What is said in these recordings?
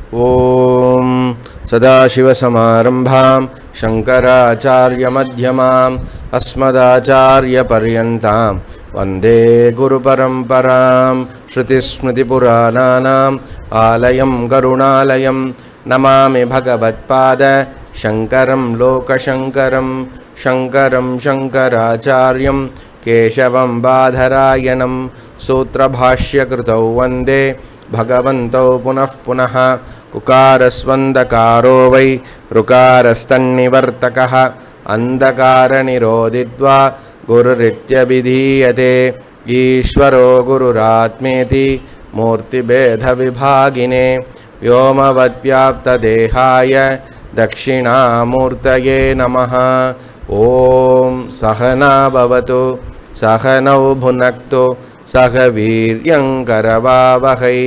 ॐ सदाशिवसमारम्भां शङ्कराचार्यमध्यमाम् अस्मदाचार्यपर्यन्तां वन्दे गुरुपरम्परां श्रुतिस्मृतिपुराणानाम् आलयं करुणालयं नमामि भगवत्पाद शङ्करं लोकशङ्करं शङ्करं शङ्कराचार्यं केशवं बाधरायणं सूत्रभाष्यकृतौ वन्दे भगवन्तौ पुनः पुनः कुकारस्वन्दकारो वै ऋकारस्तन्निवर्तकः अन्धकारनिरोधित्वा गुरुरित्यभिधीयते ईश्वरो गुरुरात्मेति मूर्तिभेदविभागिने व्योमवद्व्याप्तदेहाय दक्षिणामूर्तये नमः ॐ सहना भवतु सहनौ भुनक्तु सह वीर्यङ्करवावहै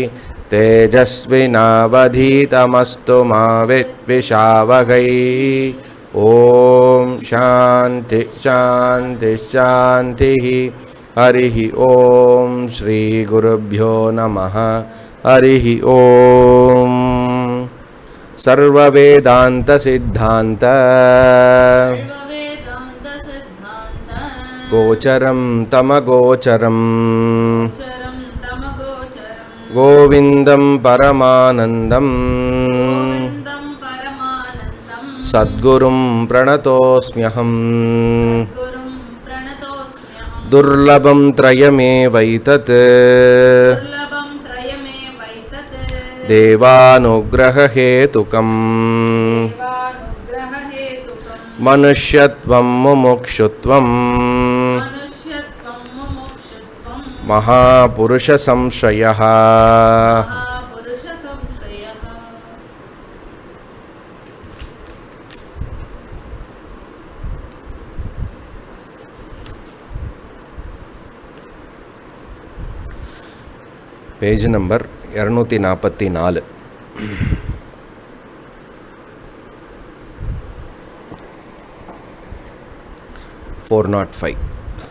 तेजस्विनावधीतमस्तु मा विद्विषावहै ॐ शान्ति शान्ति शान्तिः हरिः ॐ श्रीगुरुभ्यो नमः हरिः ॐ सर्ववेदान्तसिद्धान्त सर्ववेदान्तसिद्धान्त गोचरं तमगोचरम् गोचरं तमगोचरं गोविन्दं परमानन्दम् गोविन्दं परमानन्दं सद्गुरुं प्रणतोऽस्म्यहम् गुरुं प्रणतोऽस्म्यहं दुर्लभं त्रयमेवैतत् दुर्लभं त्रयमेवैतत् देवानुग्ररहेतुकम् देवानुग्ररहेतुकं मनुष्यत्वं मुमुक्षुत्वम् मनुष्यत्वं मुमुक्षुत्वं महापुरुषसंश्रयः महापुरुषसंश्रयः பேஜ் நம்பர் இரநூத்தி நாற்பத்தி நாலு ஃபோர் நாட் ஃபைவ்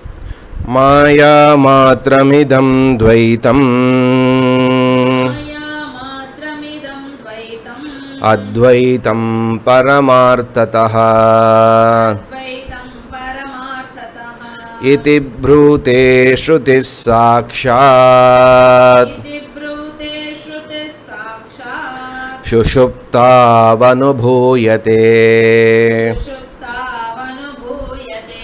மாயாமாத்திரமிதம் துவைத்தம் मया मात्रमिदं द्वैतम् अद्वैतं परमार्थतः द्वैतं परमार्थतः इति ब्रूते श्रुतिः साक्षात् इति ब्रूते श्रुतिः साक्षात् सुषुप्तावनुभूयते सुषुप्तावनुभूयते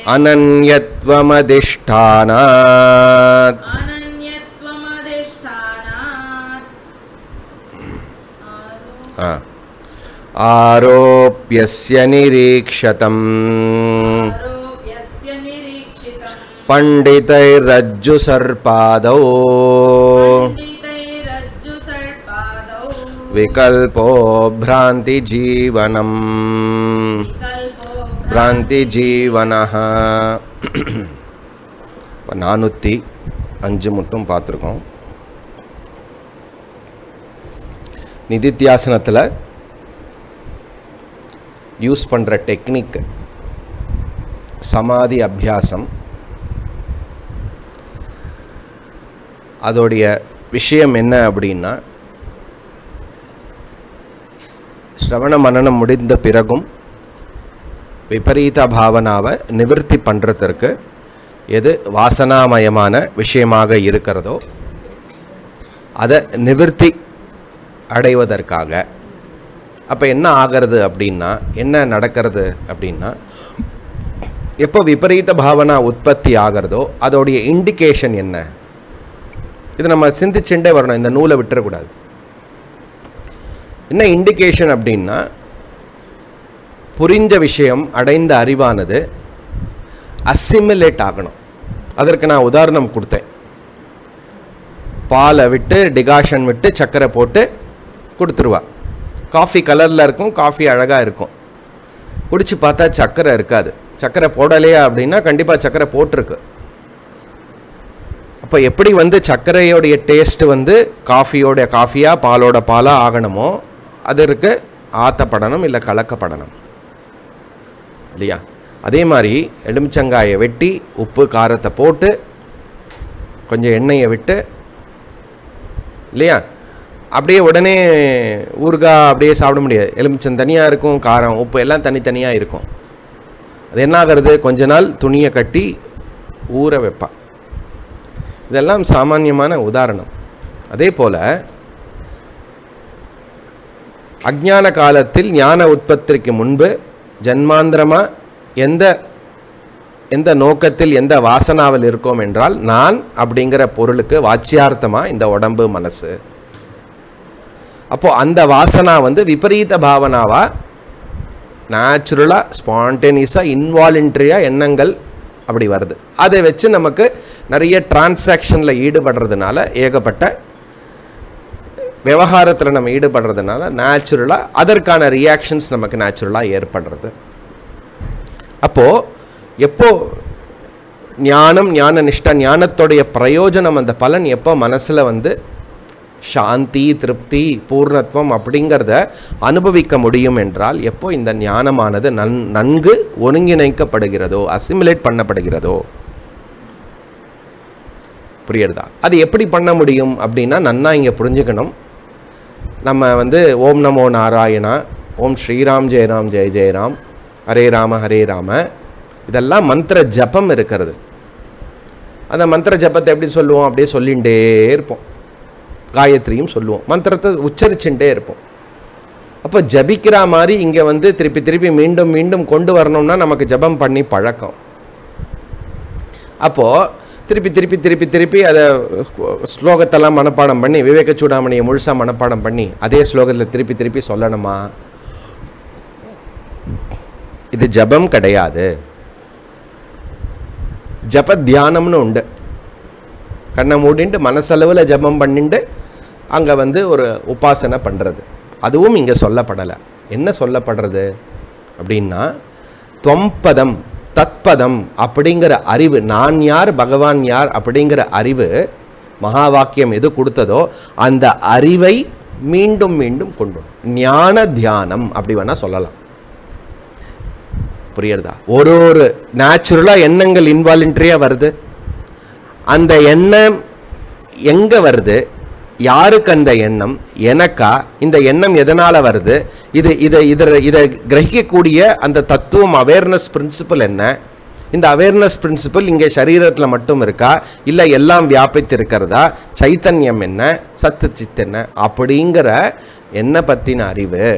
अनन्यत्वमधिष्ठानात् अनन्यत्वमधिष्ठानात् आरो- आ, आरोप्यस्य निरीक्षतम् आरोप्यस्य निरीक्षितम् पण्डितैरज्जुसर्पादौ पण्डितैरज्जुसर्पादौ विकल्पो भ्रान्तिजीवनम् विकल्पो பிராந்திஜீவனஹ இப்போ நானூற்றி அஞ்சு மட்டும் பார்த்துருக்கோம் நிதித்தியாசனத்தில் யூஸ் பண்ணுற டெக்னிக் சமாதி அபியாசம் அதோடைய விஷயம் என்ன அப்படின்னா ஸ்ரவண மனனம் முடிந்த பிறகும் விபரீத பாவனாவை நிவர்த்தி பண்ணுறதற்கு எது வாசனாமயமான விஷயமாக இருக்கிறதோ அதை நிவர்த்தி அடைவதற்காக அப்போ என்ன ஆகிறது அப்படின்னா என்ன நடக்கிறது அப்படின்னா எப்போ விபரீத பாவனா உற்பத்தி ஆகிறதோ அதோடைய இண்டிகேஷன் என்ன இது நம்ம சிந்திச்சுட்டே வரணும் இந்த நூலை விட்டுறக்கூடாது என்ன இண்டிகேஷன் அப்படின்னா புரிஞ்ச விஷயம் அடைந்த அறிவானது அசிமிலேட் ஆகணும் அதற்கு நான் உதாரணம் கொடுத்தேன் பாலை விட்டு டிகாஷன் விட்டு சர்க்கரை போட்டு கொடுத்துருவா காஃபி கலரில் இருக்கும் காஃபி அழகாக இருக்கும் குடிச்சு பார்த்தா சர்க்கரை இருக்காது சர்க்கரை போடலையா அப்படின்னா கண்டிப்பாக சர்க்கரை போட்டிருக்கு அப்போ எப்படி வந்து சர்க்கரையோடைய டேஸ்ட் வந்து காஃபியோட காஃபியாக பாலோட பாலாக ஆகணுமோ அதற்கு ஆத்தப்படணும் இல்லை கலக்கப்படணும் இல்லையா அதே மாதிரி எலுமிச்சங்காயை வெட்டி உப்பு காரத்தை போட்டு கொஞ்சம் எண்ணெயை விட்டு இல்லையா அப்படியே உடனே ஊறுகாய் அப்படியே சாப்பிட முடியாது எலுமிச்சம் தனியாக இருக்கும் காரம் உப்பு எல்லாம் தனித்தனியாக இருக்கும் அது என்ன ஆகிறது கொஞ்ச நாள் துணியை கட்டி ஊற வைப்பா இதெல்லாம் சாமானியமான உதாரணம் அதே போல் அஜ்ஞான காலத்தில் ஞான உற்பத்திக்கு முன்பு ஜன்மாந்திரமா எந்த எந்த நோக்கத்தில் எந்த வாசனாவில் இருக்கோம் என்றால் நான் அப்படிங்கிற பொருளுக்கு வாச்சியார்த்தமா இந்த உடம்பு மனசு அப்போ அந்த வாசனா வந்து விபரீத பாவனாவா நேச்சுரலாக ஸ்பான்டேனியஸாக இன்வாலண்ட்ரியாக எண்ணங்கள் அப்படி வருது அதை வச்சு நமக்கு நிறைய டிரான்சாக்ஷனில் ஈடுபடுறதுனால ஏகப்பட்ட விவகாரத்தில் நம்ம ஈடுபடுறதுனால நேச்சுரலாக அதற்கான ரியாக்ஷன்ஸ் நமக்கு நேச்சுரலாக ஏற்படுறது அப்போது எப்போ ஞானம் ஞான நிஷ்டா ஞானத்துடைய பிரயோஜனம் அந்த பலன் எப்போ மனசில் வந்து சாந்தி திருப்தி பூர்ணத்துவம் அப்படிங்கிறத அனுபவிக்க முடியும் என்றால் எப்போ இந்த ஞானமானது நன் நன்கு ஒருங்கிணைக்கப்படுகிறதோ அசிமுலேட் பண்ணப்படுகிறதோ புரியுறதா அது எப்படி பண்ண முடியும் அப்படின்னா நன்னா இங்கே புரிஞ்சுக்கணும் நம்ம வந்து ஓம் நமோ நாராயணா ஓம் ஸ்ரீராம் ஜெயராம் ஜெய ஜெயராம் ஹரே ராம ஹரே ராம இதெல்லாம் மந்திர ஜபம் இருக்கிறது அந்த மந்திர ஜபத்தை எப்படி சொல்லுவோம் அப்படியே சொல்லிகிட்டே இருப்போம் காயத்ரியும் சொல்லுவோம் மந்திரத்தை உச்சரிச்சுட்டே இருப்போம் அப்போ ஜபிக்கிற மாதிரி இங்கே வந்து திருப்பி திருப்பி மீண்டும் மீண்டும் கொண்டு வரணும்னா நமக்கு ஜபம் பண்ணி பழக்கம் அப்போது திருப்பி திருப்பி திருப்பி திருப்பி அதை ஸ்லோகத்தெல்லாம் மனப்பாடம் பண்ணி விவேக சூடாமணியை முழுசாக மனப்பாடம் பண்ணி அதே ஸ்லோகத்தில் திருப்பி திருப்பி சொல்லணுமா இது ஜபம் கிடையாது ஜப தியானம்னு உண்டு கண்ணை மூடிட்டு மனசளவில் ஜபம் பண்ணிட்டு அங்கே வந்து ஒரு உபாசனை பண்ணுறது அதுவும் இங்கே சொல்லப்படலை என்ன சொல்லப்படுறது அப்படின்னா தொம்பதம் தத்பதம் அப்படிங்கிற அறிவு நான் யார் பகவான் யார் அப்படிங்கிற அறிவு மகா வாக்கியம் எது கொடுத்ததோ அந்த அறிவை மீண்டும் மீண்டும் கொண்டு வரும். ஞான தியானம் அப்படி வேணால் சொல்லலாம் புரியுறதா ஒரு ஒரு நேச்சுரலாக எண்ணங்கள் இன்வாலண்ட்ரியாக வருது அந்த எண்ணம் எங்கே வருது யாருக்கு அந்த எண்ணம் எனக்கா இந்த எண்ணம் எதனால் வருது இது இதை இதை இதை கிரகிக்கக்கூடிய அந்த தத்துவம் அவேர்னஸ் பிரின்சிபல் என்ன இந்த அவேர்னஸ் பிரின்சிபல் இங்கே சரீரத்தில் மட்டும் இருக்கா இல்லை எல்லாம் வியாபித்து இருக்கிறதா சைத்தன்யம் என்ன சத்து சித் என்ன அப்படிங்கிற என்ன பற்றின அறிவு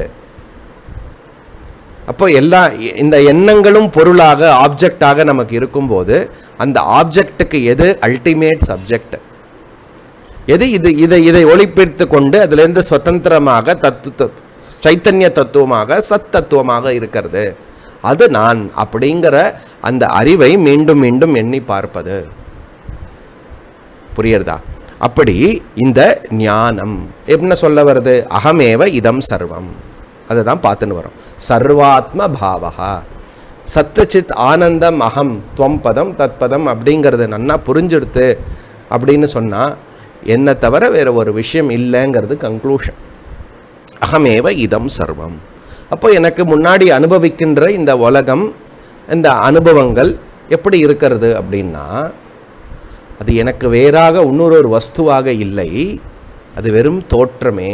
அப்போ எல்லா இந்த எண்ணங்களும் பொருளாக ஆப்ஜெக்டாக நமக்கு இருக்கும்போது அந்த ஆப்ஜெக்ட்டுக்கு எது அல்டிமேட் சப்ஜெக்ட் எது இது இதை இதை ஒளிப்பிடித்து கொண்டு அதிலிருந்து சுதந்திரமாக தத்து சைத்தன்ய தத்துவமாக சத் தத்துவமாக இருக்கிறது அது நான் அப்படிங்கிற அந்த அறிவை மீண்டும் மீண்டும் எண்ணி பார்ப்பது புரியுறதா அப்படி இந்த ஞானம் என்ன சொல்ல வருது அகமேவ இதம் சர்வம் அதுதான் பார்த்துன்னு வரோம் சர்வாத்ம பாவகா சத்தச்சித் ஆனந்தம் அகம் துவம் பதம் தத்பதம் அப்படிங்கிறது நன்னா புரிஞ்சுடுத்து அப்படின்னு சொன்னால் என்னை தவிர வேறு ஒரு விஷயம் இல்லைங்கிறது கன்க்ளூஷன் அகமேவ இதம் சர்வம் அப்போ எனக்கு முன்னாடி அனுபவிக்கின்ற இந்த உலகம் இந்த அனுபவங்கள் எப்படி இருக்கிறது அப்படின்னா அது எனக்கு வேறாக இன்னொரு ஒரு வஸ்துவாக இல்லை அது வெறும் தோற்றமே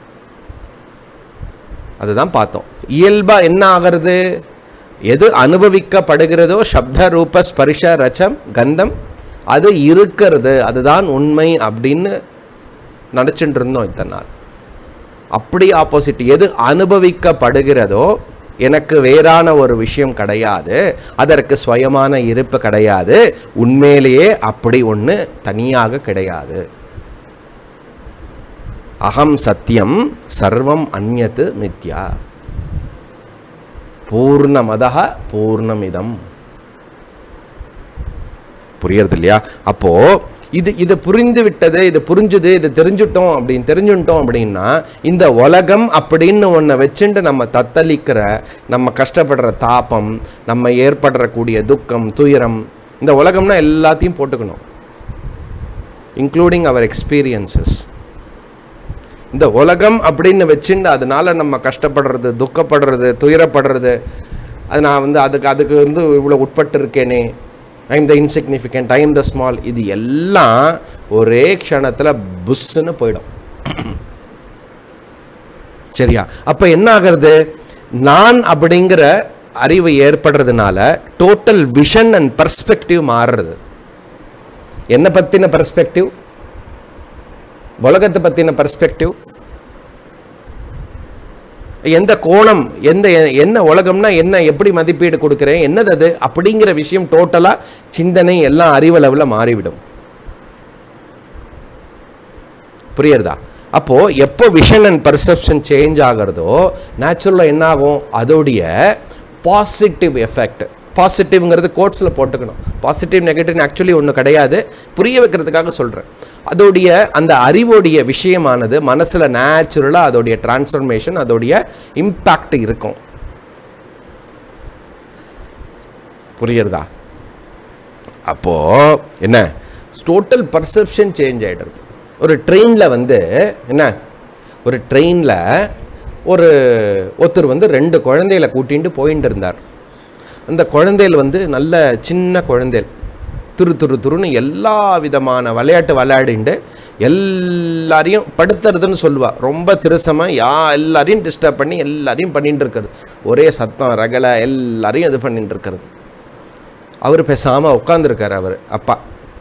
அதுதான் பார்த்தோம் இயல்பா என்ன ஆகிறது எது அனுபவிக்கப்படுகிறதோ சப்த ரூப ஸ்பர்ஷ ரச்சம் கந்தம் அது இருக்கிறது அதுதான் உண்மை அப்படின்னு நினச்சிட்டு இருந்தோம் இத்தனை நாள் அப்படி ஆப்போசிட் எது அனுபவிக்கப்படுகிறதோ எனக்கு வேறான ஒரு விஷயம் கிடையாது அதற்கு சுயமான இருப்பு கிடையாது உண்மையிலேயே அப்படி ஒன்று தனியாக கிடையாது அகம் சத்தியம் சர்வம் அந்நத்து மித்யா பூர்ணமதா பூர்ணமிதம் புரியறது இல்லையா அப்போ இது இது புரிந்து விட்டது இது புரிஞ்சுது இது தெரிஞ்சுட்டோம் அப்படின்னு தெரிஞ்சுட்டோம் அப்படின்னா இந்த உலகம் அப்படின்னு ஒன்றை வச்சுட்டு நம்ம தத்தளிக்கிற நம்ம கஷ்டப்படுற தாபம் நம்ம ஏற்படுறக்கூடிய துக்கம் துயரம் இந்த உலகம்னா எல்லாத்தையும் போட்டுக்கணும் இன்க்ளூடிங் அவர் எக்ஸ்பீரியன்சஸ் இந்த உலகம் அப்படின்னு வச்சுட்டு அதனால நம்ம கஷ்டப்படுறது துக்கப்படுறது துயரப்படுறது அது நான் வந்து அதுக்கு அதுக்கு வந்து இவ்வளோ உட்பட்டு இருக்கேனே I'm the insignificant I'm the small இது எல்லாம் ஒரே க்ஷணத்தில் புஷ்ஷுன்னு போயிடும் சரியா அப்போ என்ன ஆகிறது நான் அப்படிங்கிற அறிவு ஏற்படுறதுனால டோட்டல் விஷன் அண்ட் பர்ஸ்பெக்டிவ் மாறுறது என்ன பற்றின பர்ஸ்பெக்டிவ் உலகத்தை பற்றின பர்ஸ்பெக்டிவ் எந்த கோணம் எந்த என்ன உலகம்னா என்ன எப்படி மதிப்பீடு கொடுக்குறேன் என்னது அது அப்படிங்கிற விஷயம் டோட்டலாக சிந்தனை எல்லாம் அறிவளவில் மாறிவிடும் புரியுறதா அப்போ எப்போ விஷன் அண்ட் பர்செப்ஷன் சேஞ்ச் ஆகிறதோ நேச்சுரலாக என்ன ஆகும் அதோடைய பாசிட்டிவ் எஃபெக்ட் பாசிட்டிவ்ங்கிறது கோட்ஸில் போட்டுக்கணும் பாசிட்டிவ் நெகட்டிவ் ஆக்சுவலி ஒன்றும் கிடையாது புரிய வைக்கிறதுக்காக சொல்கிறேன் அதோடைய அந்த அறிவோடைய விஷயமானது மனசில் நேச்சுரலாக அதோடைய டிரான்ஸ்ஃபர்மேஷன் அதோடைய இம்பேக்ட் இருக்கும் புரியுறதா அப்போது என்ன டோட்டல் பர்செப்ஷன் சேஞ்ச் ஆகிடுறது ஒரு ட்ரெயினில் வந்து என்ன ஒரு ட்ரெயினில் ஒரு ஒருத்தர் வந்து ரெண்டு குழந்தைகளை கூட்டிகிட்டு போயிட்டு இருந்தார் அந்த குழந்தைகள் வந்து நல்ல சின்ன குழந்தைகள் துரு துரு துருன்னு எல்லா விதமான விளையாட்டு விளையாடிண்டு எல்லாரையும் படுத்துறதுன்னு சொல்லுவா ரொம்ப திருசமாக யா எல்லாரையும் டிஸ்டர்ப் பண்ணி எல்லாரையும் பண்ணிட்டு இருக்கிறது ஒரே சத்தம் ரகலை எல்லாரையும் இது பண்ணிட்டு இருக்கிறது அவர் பேசாமல் உட்காந்துருக்கார் அவர் அப்பா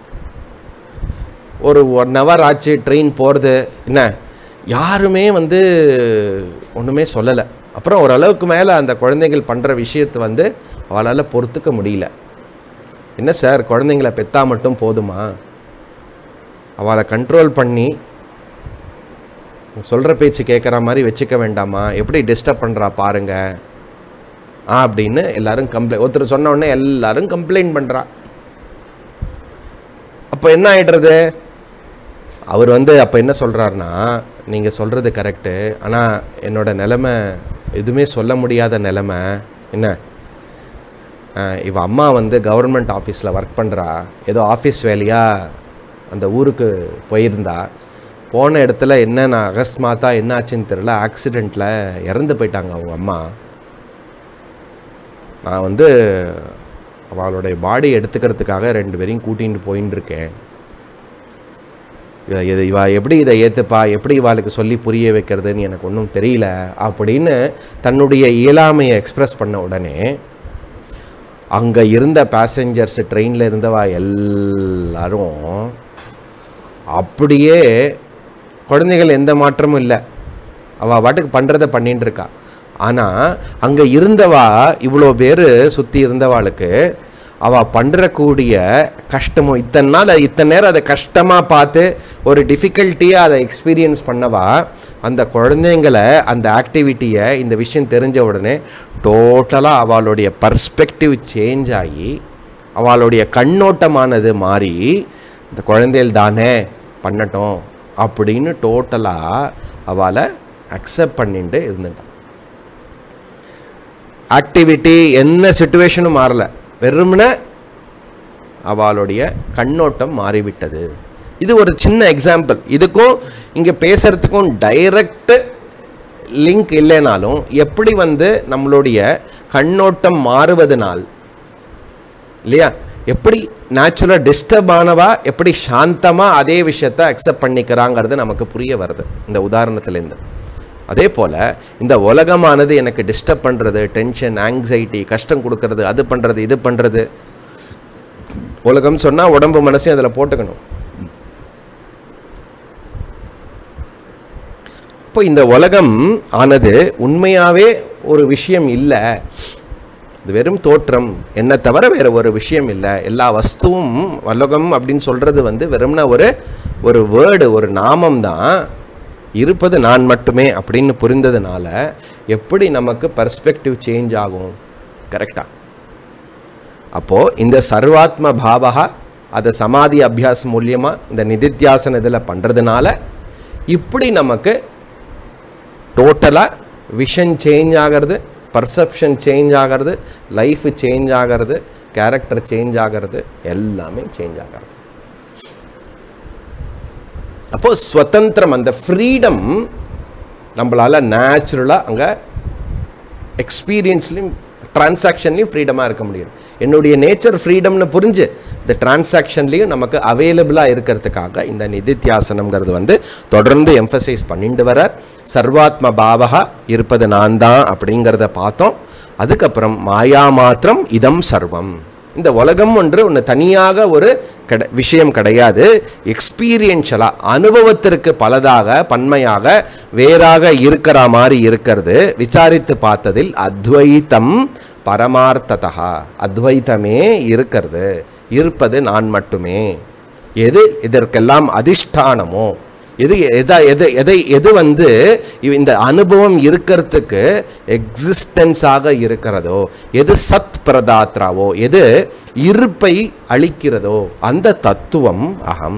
ஒரு ஒன் ஹவர் ஆச்சு ட்ரெயின் போகிறது என்ன யாருமே வந்து ஒன்றுமே சொல்லலை அப்புறம் ஓரளவுக்கு மேலே அந்த குழந்தைகள் பண்ணுற விஷயத்தை வந்து அவளால் பொறுத்துக்க முடியல என்ன சார் குழந்தைங்கள பெத்தா மட்டும் போதுமா அவளை கண்ட்ரோல் பண்ணி சொல்கிற பேச்சு கேட்குற மாதிரி வச்சுக்க வேண்டாமா எப்படி டிஸ்டர்ப் பண்ணுறா பாருங்க ஆ அப்படின்னு எல்லாரும் கம்ப்ளைண்ட் ஒருத்தர் சொன்ன உடனே எல்லாரும் கம்ப்ளைண்ட் பண்ணுறா அப்போ என்ன ஆயிடுறது அவர் வந்து அப்போ என்ன சொல்கிறாருன்னா நீங்கள் சொல்கிறது கரெக்டு ஆனால் என்னோட நிலமை எதுவுமே சொல்ல முடியாத நிலமை என்ன அஹ், இவ அம்மா வந்து கவர்மெண்ட் ஆஃபீஸில் ஒர்க் பண்ணுறா ஏதோ ஆஃபீஸ் வேலையாக அந்த ஊருக்கு போயிருந்தா போன இடத்துல என்னென்ன அகஸ்மாத்தா என்ன ஆச்சுன்னு தெரியல ஆக்சிடெண்ட்டில் இறந்து போயிட்டாங்க அவங்க அம்மா நான் வந்து அவளுடைய பாடி எடுத்துக்கிறதுக்காக ரெண்டு பேரையும் கூட்டிகிட்டு போயின்னு இருக்கேன் இவ- இது இவா எப்படி இதை ஏற்றுப்பா எப்படி இவாளுக்கு சொல்லி புரிய வைக்கிறதுன்னு எனக்கு ஒன்றும் தெரியல அப்படின்னு தன்னுடைய இயலாமையை எக்ஸ்பிரஸ் பண்ண உடனே அங்கே இருந்த பேசஞ்சர்ஸ் ட்ரெயினில் இருந்தவா எல்லாரும் அப்படியே குழந்தைகள் எந்த மாற்றமும் இல்லை அவள் பாட்டுக்கு பண்ணுறதை பண்ணிட்டு இருக்கா ஆனால் அங்கே இருந்தவா இவ்வளோ பேர் சுற்றி இருந்தவாளுக்கு அவள் பண்ணுறக்கூடிய கஷ்டமும் இத்தனை நாள் இத்தனை நேரம் அதை கஷ்டமாக பார்த்து ஒரு டிஃபிகல்ட்டியாக அதை எக்ஸ்பீரியன்ஸ் பண்ணவா அந்த குழந்தைங்களை அந்த ஆக்டிவிட்டியை இந்த விஷயம் தெரிஞ்ச உடனே டோட்டலாக அவளுடைய பர்ஸ்பெக்டிவ் சேஞ்ச் ஆகி அவளுடைய கண்ணோட்டமானது மாறி இந்த குழந்தைகள் தானே பண்ணட்டும் அப்படின்னு டோட்டலாக அவளை அக்செப்ட் பண்ணிட்டு இருந்துட்டான் ஆக்டிவிட்டி என்ன சுச்சுவேஷனும் மாறல வெறுமன அவளுடைய கண்ணோட்டம் மாறிவிட்டது இது ஒரு சின்ன எக்ஸாம்பிள் இதுக்கும் இங்கே பேசுறதுக்கும் டைரக்ட் லிங்க் இல்லைனாலும் எப்படி வந்து நம்மளுடைய கண்ணோட்டம் மாறுவதனால் இல்லையா எப்படி நேச்சுரலாக டிஸ்டர்ப் ஆனவா எப்படி சாந்தமாக அதே விஷயத்தை அக்செப்ட் பண்ணிக்கிறாங்கிறது நமக்கு புரிய வருது இந்த உதாரணத்துலேருந்து அதே போல் இந்த உலகமானது எனக்கு டிஸ்டர்ப் பண்ணுறது டென்ஷன் ஆங்ஸைட்டி கஷ்டம் கொடுக்கறது அது பண்ணுறது இது பண்ணுறது உலகம் சொன்னால் உடம்பு மனசையும் அதில் போட்டுக்கணும் இப்போ இந்த உலகம் ஆனது உண்மையாகவே ஒரு விஷயம் இல்லை இது வெறும் தோற்றம் என்ன தவிர வேற ஒரு விஷயம் இல்லை எல்லா வஸ்துவும் உலகம் அப்படின்னு சொல்கிறது வந்து வெறும்னா ஒரு ஒரு வேர்டு ஒரு நாமம் தான் இருப்பது நான் மட்டுமே அப்படின்னு புரிந்ததுனால எப்படி நமக்கு பர்ஸ்பெக்டிவ் சேஞ்ச் ஆகும் கரெக்டாக அப்போது இந்த சர்வாத்ம பாவகா அதை சமாதி அபியாஸ் மூலியமாக இந்த நிதித்தியாசன இதில் பண்ணுறதுனால இப்படி நமக்கு டோட்டலாக விஷன் சேஞ்ச் ஆகிறது பர்செப்ஷன் சேஞ்ச் ஆகிறது லைஃப் சேஞ்ச் ஆகிறது கேரக்டர் சேஞ்ச் ஆகிறது எல்லாமே சேஞ்ச் ஆகிறது அப்போ ஸ்வதந்திரம் அந்த ஃப்ரீடம் நம்மளால நேச்சுரலாக அங்கே எக்ஸ்பீரியன்ஸ்லையும் டிரான்சாக்ஷன்லையும் ஃப்ரீடமாக இருக்க முடியும் என்னுடைய நேச்சர் ஃப்ரீடம்னு புரிஞ்சு இந்த டிரான்சாக்ஷன்லேயும் நமக்கு அவைலபிளாக இருக்கிறதுக்காக இந்த நிதித்தியாசனம்ங்கிறது வந்து தொடர்ந்து எம்ஃபசைஸ் பண்ணிட்டு வரார் சர்வாத்ம பாவகா இருப்பது நான் தான் அப்படிங்கிறத பார்த்தோம் அதுக்கப்புறம் மாயா மாத்திரம் இதம் சர்வம் இந்த உலகம் ஒன்று ஒன்று தனியாக ஒரு கட விஷயம் கிடையாது எக்ஸ்பீரியன்ஷலாக அனுபவத்திற்கு பலதாக பன்மையாக வேறாக இருக்கிற மாதிரி இருக்கிறது விசாரித்து பார்த்ததில் அத்வைத்தம் பரமார்த்ததா அத்வைத்தமே இருக்கிறது இருப்பது நான் மட்டுமே எது இதற்கெல்லாம் அதிஷ்டானமோ எது எதை எது எதை எது வந்து இவ் இந்த அனுபவம் இருக்கிறதுக்கு எக்ஸிஸ்டன்ஸாக இருக்கிறதோ எது சத் பிரதாத்ராவோ எது இருப்பை அளிக்கிறதோ அந்த தத்துவம் அகம்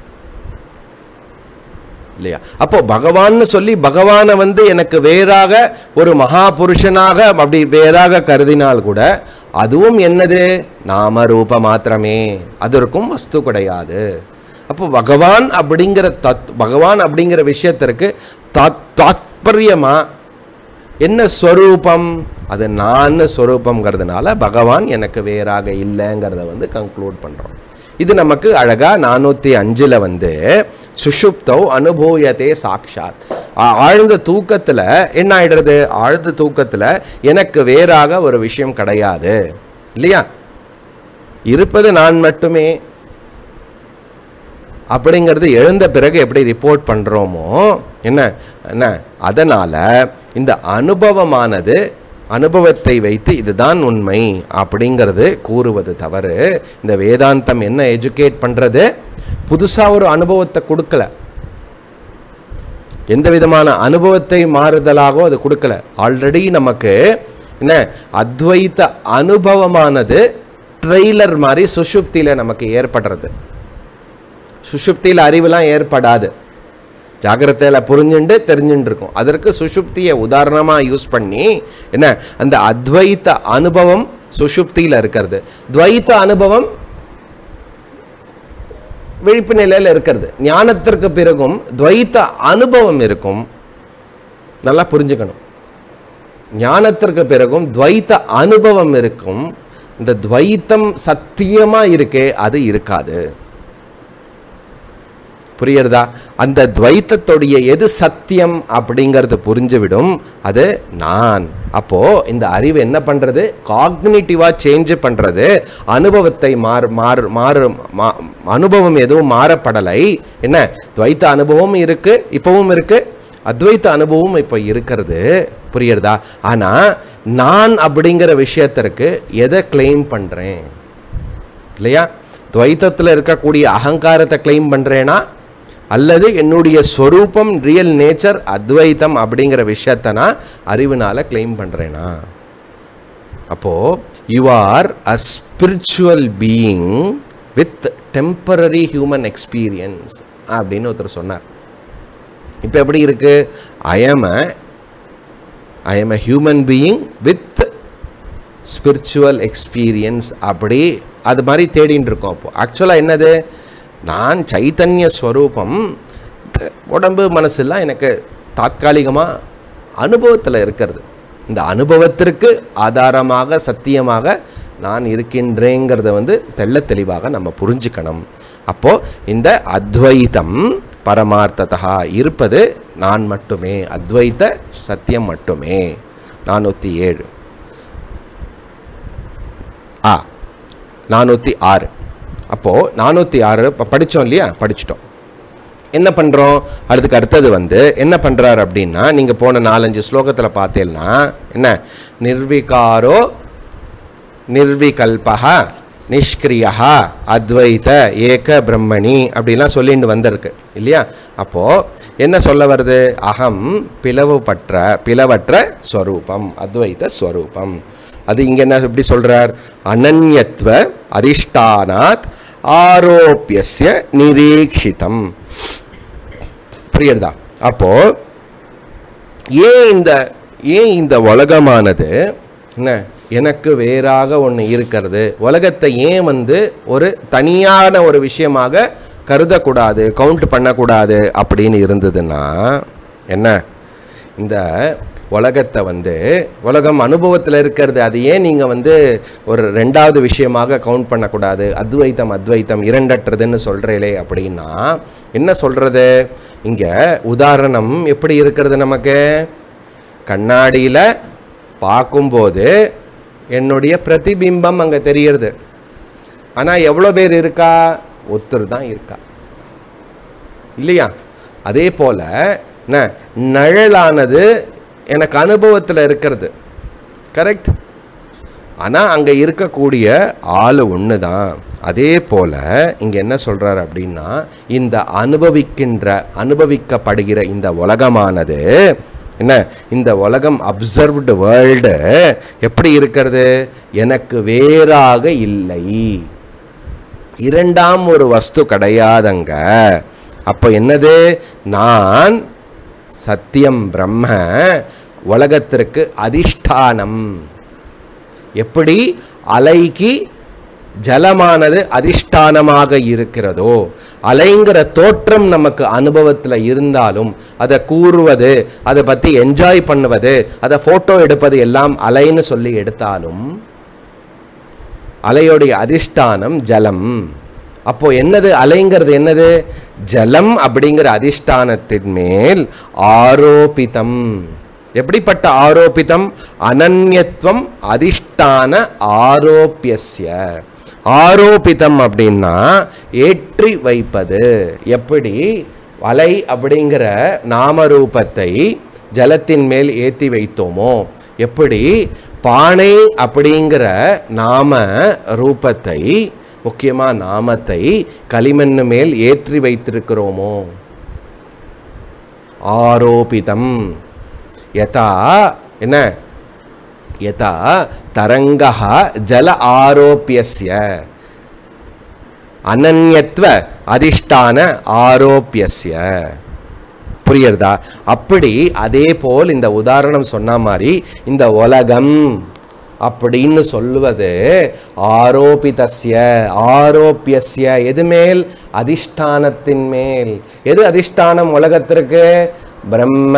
இல்லையா அப்போ பகவான்னு சொல்லி பகவானை வந்து எனக்கு வேறாக ஒரு மகா புருஷனாக அப்படி வேறாக கருதினால் கூட அதுவும் என்னது நாம ரூப மாத்திரமே அதற்கும் வஸ்து கிடையாது அப்போ பகவான் அப்படிங்கிற தத் பகவான் அப்படிங்கிற விஷயத்திற்கு தாத் தாத்பரியமா என்ன ஸ்வரூபம் அது நான் ஸ்வரூபங்கிறதுனால பகவான் எனக்கு வேறாக இல்லைங்கிறத வந்து கன்க்ளூட் பண்ணுறோம் இது நமக்கு அழகா நானூற்றி அஞ்சில் வந்து சுஷுப்தௌ அனுபூயத்தே சாக்ஷாத் ஆ- ஆழ்ந்த தூக்கத்தில் என்ன ஆயிடுறது ஆழ்ந்த தூக்கத்தில் எனக்கு வேறாக ஒரு விஷயம் கிடையாது இல்லையா இருப்பது நான் மட்டுமே அப்படிங்கிறது எழுந்த பிறகு எப்படி ரிப்போர்ட் பண்ணுறோமோ என்ன என்ன அதனால் இந்த அனுபவமானது அனுபவத்தை வைத்து இதுதான் உண்மை அப்படிங்கிறது கூறுவது தவறு இந்த வேதாந்தம் என்ன எஜுகேட் பண்ணுறது புதுசாக ஒரு அனுபவத்தை கொடுக்கல எந்த விதமான அனுபவத்தை மாறுதலாகவோ அது கொடுக்கல ஆல்ரெடி நமக்கு என்ன அத்வைத்த அனுபவமானது ட்ரெய்லர் மாதிரி சுஷுப்தியில் நமக்கு ஏற்படுறது சுஷுப்தியில் அறிவுலாம் ஏற்படாது ஜாகிரதையில் புரிஞ்சுண்டு தெரிஞ்சுட்டு இருக்கும் அதற்கு சுஷுப்தியை உதாரணமாக யூஸ் பண்ணி என்ன அந்த அத்வைத்த அனுபவம் சுஷுப்தியில் இருக்கிறது துவைத்த அனுபவம் விழிப்பு நிலையில் இருக்கிறது ஞானத்திற்கு பிறகும் துவைத்த அனுபவம் இருக்கும் நல்லா புரிஞ்சுக்கணும் ஞானத்திற்கு பிறகும் துவைத்த அனுபவம் இருக்கும் இந்த துவைத்தம் சத்தியமா இருக்கே அது இருக்காது புரியுறதா அந்த துவைத்தத்துடைய எது சத்தியம் அப்படிங்கிறது புரிஞ்சுவிடும் அது நான் அப்போ இந்த அறிவு என்ன பண்றது காக்னிட்டிவா சேஞ்ச் பண்றது அனுபவத்தை மாறு மாறு மாறு மா- அனுபவம் எதுவும் மாறப்படலை என்ன துவைத்த அனுபவம் இருக்கு இப்பவும் இருக்கு அத்வைத்த அனுபவம் இப்போ இருக்கிறது புரியுறதா ஆனா நான் அப்படிங்கிற விஷயத்திற்கு எதை கிளைம் பண்றேன் இல்லையா துவைத்தத்தில் இருக்கக்கூடிய அகங்காரத்தை கிளைம் பண்ணுறேனா அல்லது என்னுடைய ஸ்வரூபம் ரியல் நேச்சர் அத்வைத்தம் அப்படிங்கிற விஷயத்தை நான் அறிவுனால கிளைம் பண்ணுறேனா அப்போது you are a spiritual being with temporary human experience அப்படின்னு ஒருத்தர் சொன்னார் இப்போ எப்படி இருக்கு I am I am a human being with spiritual experience அப்படி அது மாதிரி தேடின்னு இருக்கோம் அப்போ ஆக்சுவலாக என்னது நான் சைத்தன்ய ஸ்வரூபம் இந்த உடம்பு மனசெல்லாம் எனக்கு தாத்காலிகமாக அனுபவத்தில் இருக்கிறது இந்த அனுபவத்திற்கு ஆதாரமாக சத்தியமாக நான் இருக்கின்றேங்கிறத வந்து தெள்ளத் தெளிவாக நம்ம புரிஞ்சுக்கணும் அப்போது இந்த அத்வைத்தம் பரமார்த்ததா இருப்பது நான் மட்டுமே அத்வைத்த சத்தியம் மட்டுமே நானூற்றி ஏழு ஆ நானூற்றி ஆறு அப்போது நானூற்றி ஆறு இப்போ படித்தோம் இல்லையா படிச்சிட்டோம் என்ன பண்ணுறோம் அதுக்கு அடுத்தது வந்து என்ன பண்ணுறாரு அப்படின்னா நீங்கள் போன நாலஞ்சு ஸ்லோகத்தில் பார்த்தீங்கன்னா என்ன நிர்விகாரோ நிர்விகல்பா நிஷ்கிரியா அத்வைத ஏக பிரம்மணி அப்படிலாம் சொல்லிட்டு வந்திருக்கு இல்லையா அப்போது என்ன சொல்ல வருது அகம் பிளவுபற்ற பிளவற்ற ஸ்வரூபம் அத்வைத ஸ்வரூபம் அது இங்கே என்ன எப்படி சொல்கிறார் அனன்யத்வ அதிஷ்டானாத் ஆரோப்பியஸ்ய நிரீக்ஷிதம் புரியுறதா அப்போ ஏன் இந்த ஏன் இந்த உலகமானது என்ன எனக்கு வேறாக ஒன்று இருக்கிறது உலகத்தை ஏன் வந்து ஒரு தனியான ஒரு விஷயமாக கருதக்கூடாது கவுண்ட் பண்ணக்கூடாது அப்படின்னு இருந்ததுன்னா என்ன இந்த உலகத்தை வந்து உலகம் அனுபவத்தில் இருக்கிறது அது ஏன் நீங்கள் வந்து ஒரு ரெண்டாவது விஷயமாக கவுண்ட் பண்ணக்கூடாது அத்வைத்தம் அத்வைத்தம் இரண்டற்றதுன்னு சொல்கிறீங்களே அப்படின்னா என்ன சொல்கிறது இங்கே உதாரணம் எப்படி இருக்கிறது நமக்கு கண்ணாடியில் பார்க்கும்போது என்னுடைய பிரதிபிம்பம் அங்கே தெரியறது ஆனால் எவ்வளோ பேர் இருக்கா ஒருத்தர் தான் இருக்கா இல்லையா அதே போல் என்ன நிழலானது எனக்கு அனுபவத்தில் இருக்கிறது கரெக்ட் ஆனால் அங்கே இருக்கக்கூடிய ஆள் ஒன்று தான் அதே போல் இங்கே என்ன சொல்கிறார் அப்படின்னா இந்த அனுபவிக்கின்ற அனுபவிக்கப்படுகிற இந்த உலகமானது என்ன இந்த உலகம் அப்சர்வ்டு வேர்ல்டு எப்படி இருக்கிறது எனக்கு வேறாக இல்லை இரண்டாம் ஒரு வஸ்து கிடையாதங்க அப்போ என்னது நான் சத்தியம் பிரம்ம உலகத்திற்கு அதிஷ்டானம் எப்படி அலைக்கு ஜலமானது அதிஷ்டானமாக இருக்கிறதோ அலைங்கிற தோற்றம் நமக்கு அனுபவத்தில் இருந்தாலும் அதை கூறுவது அதை பற்றி என்ஜாய் பண்ணுவது அதை ஃபோட்டோ எடுப்பது எல்லாம் அலைன்னு சொல்லி எடுத்தாலும் அலையோடைய அதிஷ்டானம் ஜலம் அப்போ என்னது அலைங்கிறது என்னது ஜலம் அப்படிங்கிற அதிஷ்டானத்தின் மேல் ஆரோபிதம் எப்படிப்பட்ட ஆரோபிதம் அனன்யத்துவம் அதிஷ்டான ஆரோப்பியஸ்ய ஆரோபிதம் அப்படின்னா ஏற்றி வைப்பது எப்படி அலை அப்படிங்கிற நாமரூபத்தை ஜலத்தின் மேல் ஏற்றி வைத்தோமோ எப்படி பானை அப்படிங்கிற நாம ரூபத்தை முக்கியமாக நாமத்தை களிமண்ணு மேல் ஏற்றி வைத்திருக்கிறோமோ ஆரோபிதம் யதா என்ன யதா தரங்கா ஜல ஆரோப்பியஸ்ய அனன்யத்வ அதிஷ்டான ஆரோப்பியஸ்ய புரியுறதா அப்படி அதே போல் இந்த உதாரணம் சொன்ன மாதிரி இந்த உலகம் அப்படின்னு சொல்லுவது ஆரோபிதஸ்ய ஆரோப்பியஸ்ய எது மேல் அதிஷ்டானத்தின் மேல் எது அதிஷ்டானம் உலகத்திற்கு பிரம்ம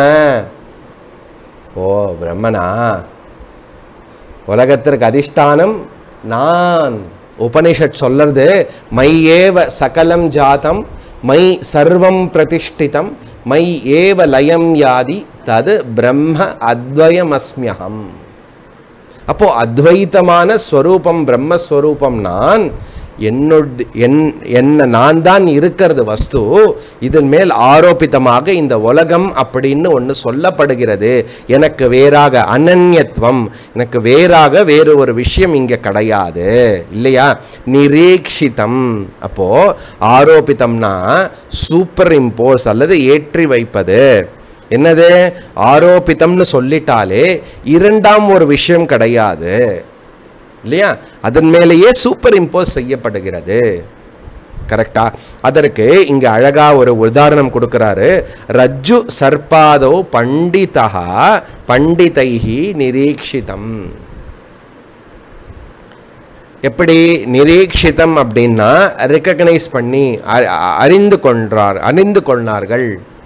ஓ பிரம்மனா உலகத்திற்கு அதிஷ்டானம் நான் உபனிஷத் சொல்றது மை ஏவ சகலம் ஜாதம் மை சர்வம் பிரதிஷ்டிதம் மை ஏவ லயம் யாதி தது பிரம்ம அத்வயமஸ்மியகம் அப்போ அத்வைத்தமான ஸ்வரூபம் பிரம்மஸ்வரூபம் நான் என்னோட என் என்ன நான் தான் இருக்கிறது வஸ்து இதன் மேல் ஆரோபிதமாக இந்த உலகம் அப்படின்னு ஒன்று சொல்லப்படுகிறது எனக்கு வேறாக அனன்யத்துவம் எனக்கு வேறாக வேறு ஒரு விஷயம் இங்கே கிடையாது இல்லையா நிரீக்ஷிதம் அப்போ ஆரோபிதம்னா சூப்பர் இம்போஸ் அல்லது ஏற்றி வைப்பது என்னது ஆரோபிதம்னு சொல்லிட்டாலே இரண்டாம் ஒரு விஷயம் கிடையாது இல்லையா அதன் மேலேயே சூப்பர் இம்போஸ் செய்யப்படுகிறது கரெக்டா அதற்கு இங்க அழகா ஒரு உதாரணம் கொடுக்கிறாரு ரஜ்ஜு சர்பாதோ பண்டிதா பண்டிதைஹி நிரீக்ஷிதம் எப்படி நிரீக்ஷிதம் அப்படின்னா ரெக்கக்னைஸ் பண்ணி அ- அ- அறிந்து கொன்றார் அறிந்து கொண்டார்கள்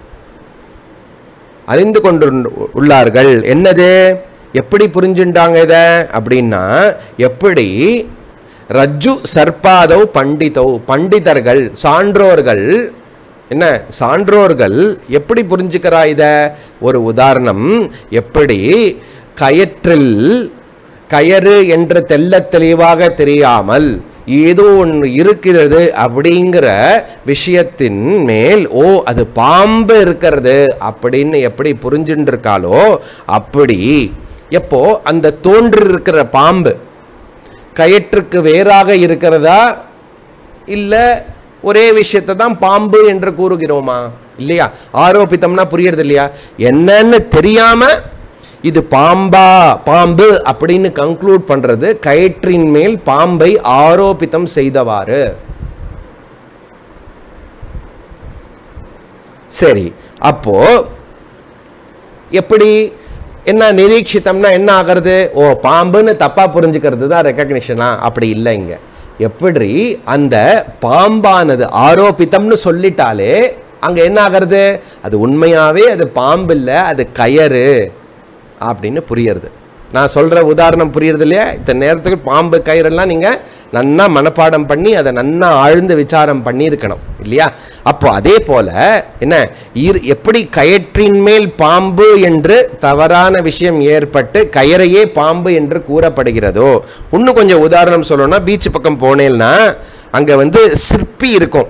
அறிந்து கொண்டு உள்ளார்கள் என்னது எப்படி புரிஞ்சுட்டாங்க இத அப்படின்னா எப்படி ரஜ்ஜு சர்பாதோ பண்டிதோ பண்டிதர்கள் சான்றோர்கள் என்ன சான்றோர்கள் எப்படி புரிஞ்சுக்கிறா இத ஒரு உதாரணம் எப்படி கயற்றில் கயறு என்று தெள்ளத் தெளிவாக தெரியாமல் ஏதோ ஒன்று இருக்கிறது அப்படிங்கிற விஷயத்தின் மேல் ஓ அது பாம்பு இருக்கிறது அப்படின்னு எப்படி புரிஞ்சுட்டு இருக்காளோ அப்படி எப்போ அந்த தோன்று இருக்கிற பாம்பு கயிற்றுக்கு வேறாக இருக்கிறதா இல்லை ஒரே விஷயத்தை தான் பாம்பு என்று கூறுகிறோமா இல்லையா ஆரோபித்தம்னா புரியறது இல்லையா என்னன்னு தெரியாம இது பாம்பா பாம்பு அப்படின்னு கன்க்ளூட் பண்றது கயிற்றின் மேல் பாம்பை ஆரோபித்தம் செய்தவாறு சரி அப்போ எப்படி என்ன நிரீட்சித்தம்னா என்ன ஆகிறது ஓ பாம்புன்னு தப்பா புரிஞ்சுக்கிறது தான் ரெக்கக்னிஷனா அப்படி இல்லை இங்க எப்படி அந்த பாம்பானது ஆரோபித்தம்னு சொல்லிட்டாலே அங்க என்ன ஆகிறது அது உண்மையாவே அது பாம்பு இல்லை அது கயறு அப்படின்னு புரியுறது நான் சொல்கிற உதாரணம் புரியுறது இல்லையா இத்தனை நேரத்துக்கு பாம்பு கயிறெல்லாம் நீங்கள் நன்னா மனப்பாடம் பண்ணி அதை நன்னா ஆழ்ந்து விசாரம் பண்ணியிருக்கணும் இல்லையா அப்போ அதே போல் என்ன இரு எப்படி கயற்றின் மேல் பாம்பு என்று தவறான விஷயம் ஏற்பட்டு கயரையே பாம்பு என்று கூறப்படுகிறதோ இன்னும் கொஞ்சம் உதாரணம் சொல்லணும்னா பீச் பக்கம் போனேன்னா அங்கே வந்து சிற்பி இருக்கும்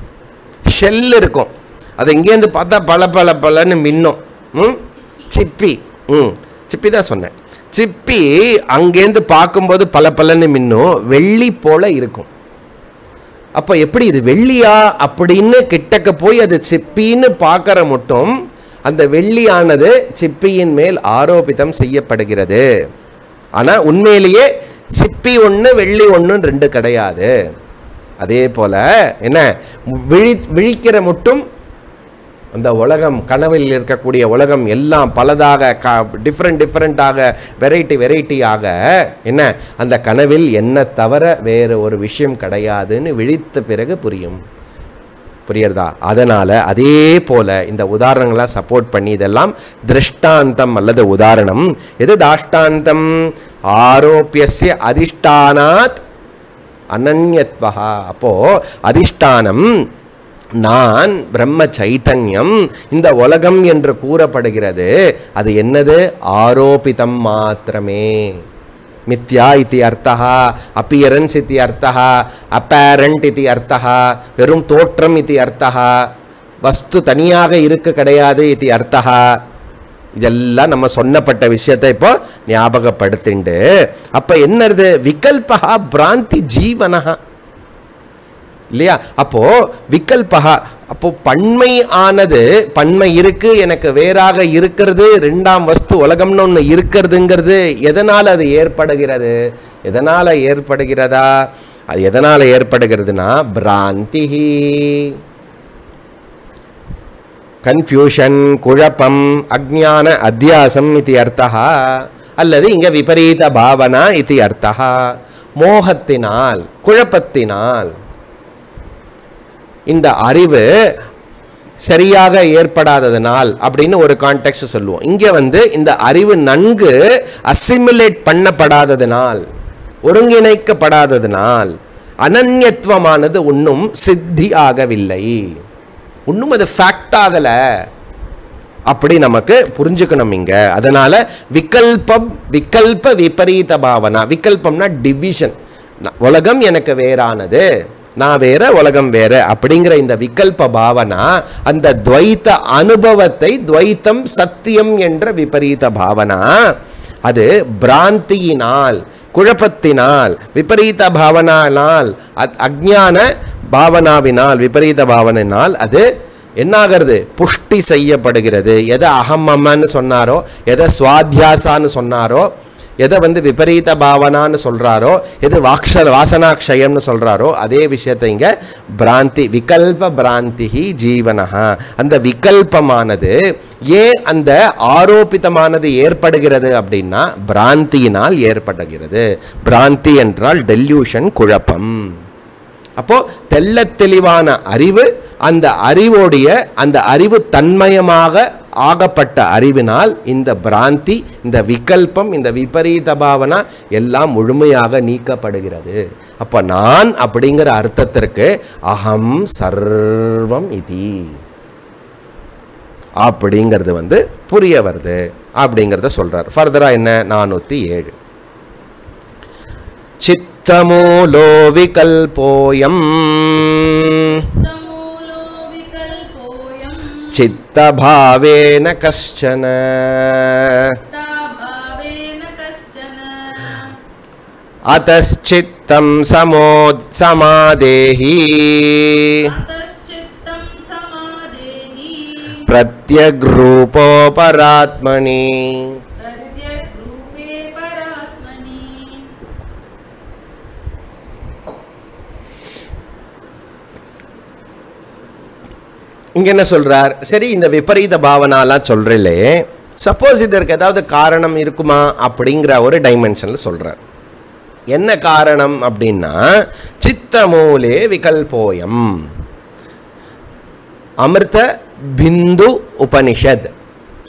ஷெல் இருக்கும் அது இங்கேருந்து பார்த்தா பல பல பலன்னு மின்னும் ம் சிப்பி ம் சிப்பி தான் சொன்னேன் சிப்பி அங்கேருந்து பார்க்கும்போது பல பலன்னு மின்னும் வெள்ளி போல இருக்கும் அப்போ எப்படி இது வெள்ளியா அப்படின்னு கிட்டக்க போய் அது சிப்பின்னு பார்க்கற மட்டும் அந்த வெள்ளியானது சிப்பியின் மேல் ஆரோபிதம் செய்யப்படுகிறது ஆனால் உண்மையிலேயே சிப்பி ஒன்று வெள்ளி ஒன்று ரெண்டு கிடையாது அதே போல என்ன விழி விழிக்கிற மட்டும் அந்த உலகம் கனவில் இருக்கக்கூடிய உலகம் எல்லாம் பலதாக க டிஃப்ரெண்ட் டிஃப்ரெண்ட்டாக வெரைட்டி வெரைட்டியாக என்ன அந்த கனவில் என்ன தவிர வேறு ஒரு விஷயம் கிடையாதுன்னு விழித்த பிறகு புரியும் புரியுறதா அதனால் அதே போல இந்த உதாரணங்களாக சப்போர்ட் பண்ணி இதெல்லாம் திருஷ்டாந்தம் அல்லது உதாரணம் எது தாஷ்டாந்தம் ஆரோப்பியசிய அதிஷ்டானாத் அனன்யத்வகா அப்போ அதிஷ்டானம் நான் பிரம்ம சைத்தன்யம் இந்த உலகம் என்று கூறப்படுகிறது அது என்னது ஆரோபிதம் மாத்திரமே மித்யா இத்தி அர்த்தா அப்பியரன்ஸ் இத்தி அர்த்தா அப்பேரண்ட் இத்தி அர்த்தா வெறும் தோற்றம் இத்தி அர்த்தா வஸ்து தனியாக இருக்க கிடையாது இத்தி அர்த்தா இதெல்லாம் நம்ம சொன்னப்பட்ட விஷயத்தை இப்போ ஞாபகப்படுத்திண்டு அப்ப என்னது விகல்பகா பிராந்தி ஜீவனஹா இல்லையா அப்போ விகல்பகா அப்போ பன்மை ஆனது பன்மை இருக்கு எனக்கு வேறாக இருக்கிறது ரெண்டாம் வஸ்து உலகம்னு ஒன்று இருக்கிறதுங்கிறது எதனால் அது ஏற்படுகிறது எதனால் ஏற்படுகிறதா அது எதனால் ஏற்படுகிறதுனா பிராந்திஹி கன்ஃபியூஷன் குழப்பம் அஜ்ஞான அத்தியாசம் இது அர்த்தா அல்லது இங்க விபரீத பாவனா இது அர்த்தா மோகத்தினால் குழப்பத்தினால் இந்த அறிவு சரியாக ஏற்படாததனால் அப்படின்னு ஒரு கான்டெக்ட் சொல்லுவோம் இங்க வந்து இந்த அறிவு நன்கு அசிமுலேட் பண்ணப்படாததனால் ஒருங்கிணைக்கப்படாததனால் அனன்யத்துவமானது இன்னும் சித்தி ஆகவில்லை இன்னும் அது ஃபேக்ட் ஆகல அப்படி நமக்கு புரிஞ்சுக்கணும் இங்க அதனால விகல்பம் விகல்ப விபரீத பாவனா விகல்பம்னா டிவிஷன் உலகம் எனக்கு வேறானது நான் வேற உலகம் வேற அப்படிங்கிற இந்த விகல்ப பாவனா அந்த துவைத்த அனுபவத்தை துவைத்தம் சத்தியம் என்ற விபரீத பாவனா அது பிராந்தியினால் குழப்பத்தினால் விபரீத பாவனானால் அத்- அஜ்ஞான பாவனாவினால் விபரீத பாவனையினால் அது என்னாகிறது புஷ்டி செய்யப்படுகிறது எதை அகம் அம்மன்னு சொன்னாரோ எதை சுவாத்தியாசான்னு சொன்னாரோ எதை வந்து விபரீத பாவனான்னு சொல்றாரோ எது வாக்ஷ வாசனாக்ஷயம்னு சொல்றாரோ அதே விஷயத்தை இங்க பிராந்தி விகல்ப பிராந்திஹி ஜீவனஹா அந்த விகல்பமானது ஏன் அந்த ஆரோபிதமானது ஏற்படுகிறது அப்படின்னா பிராந்தியினால் ஏற்படுகிறது பிராந்தி என்றால் டெல்யூஷன் குழப்பம் அப்போ தெள்ளத் தெளிவான அறிவு அந்த அறிவோடைய அந்த அறிவு தன்மயமாக ஆகப்பட்ட அறிவினால் இந்த பிராந்தி இந்த விகல்பம் இந்த விபரீத பாவனா எல்லாம் முழுமையாக நீக்கப்படுகிறது அப்போ நான் அப்படிங்கிற அர்த்தத்திற்கு அகம் சர்வம் இதி அப்படிங்கிறது வந்து புரிய வருது அப்படிங்கிறத சொல்றார் ஃபர்தரா என்ன நானூற்றி ஏழு சித்தமூலோ விகல்போயம் मूलो विकल्पोऽयं சித்தபாவேன கஷ்டன भावेन कश्चन अतश्चित्तं समोत् समादेहि अतश्चित्तं समादेहि प्रत्यग्रूपोपरात्मनि प्रत्यग्रूपे परात्मनि இங்க என்ன சொல்றார் சரி இந்த விபரீத பாவனாலாம் சொல்றீங்களே சப்போஸ் இதற்கு ஏதாவது காரணம் இருக்குமா அப்படிங்கிற ஒரு டைமென்ஷன்ல சொல்றார் என்ன காரணம் அப்படின்னா சித்தமூலே விகல்போயம் அமிர்த பிந்து உபனிஷத்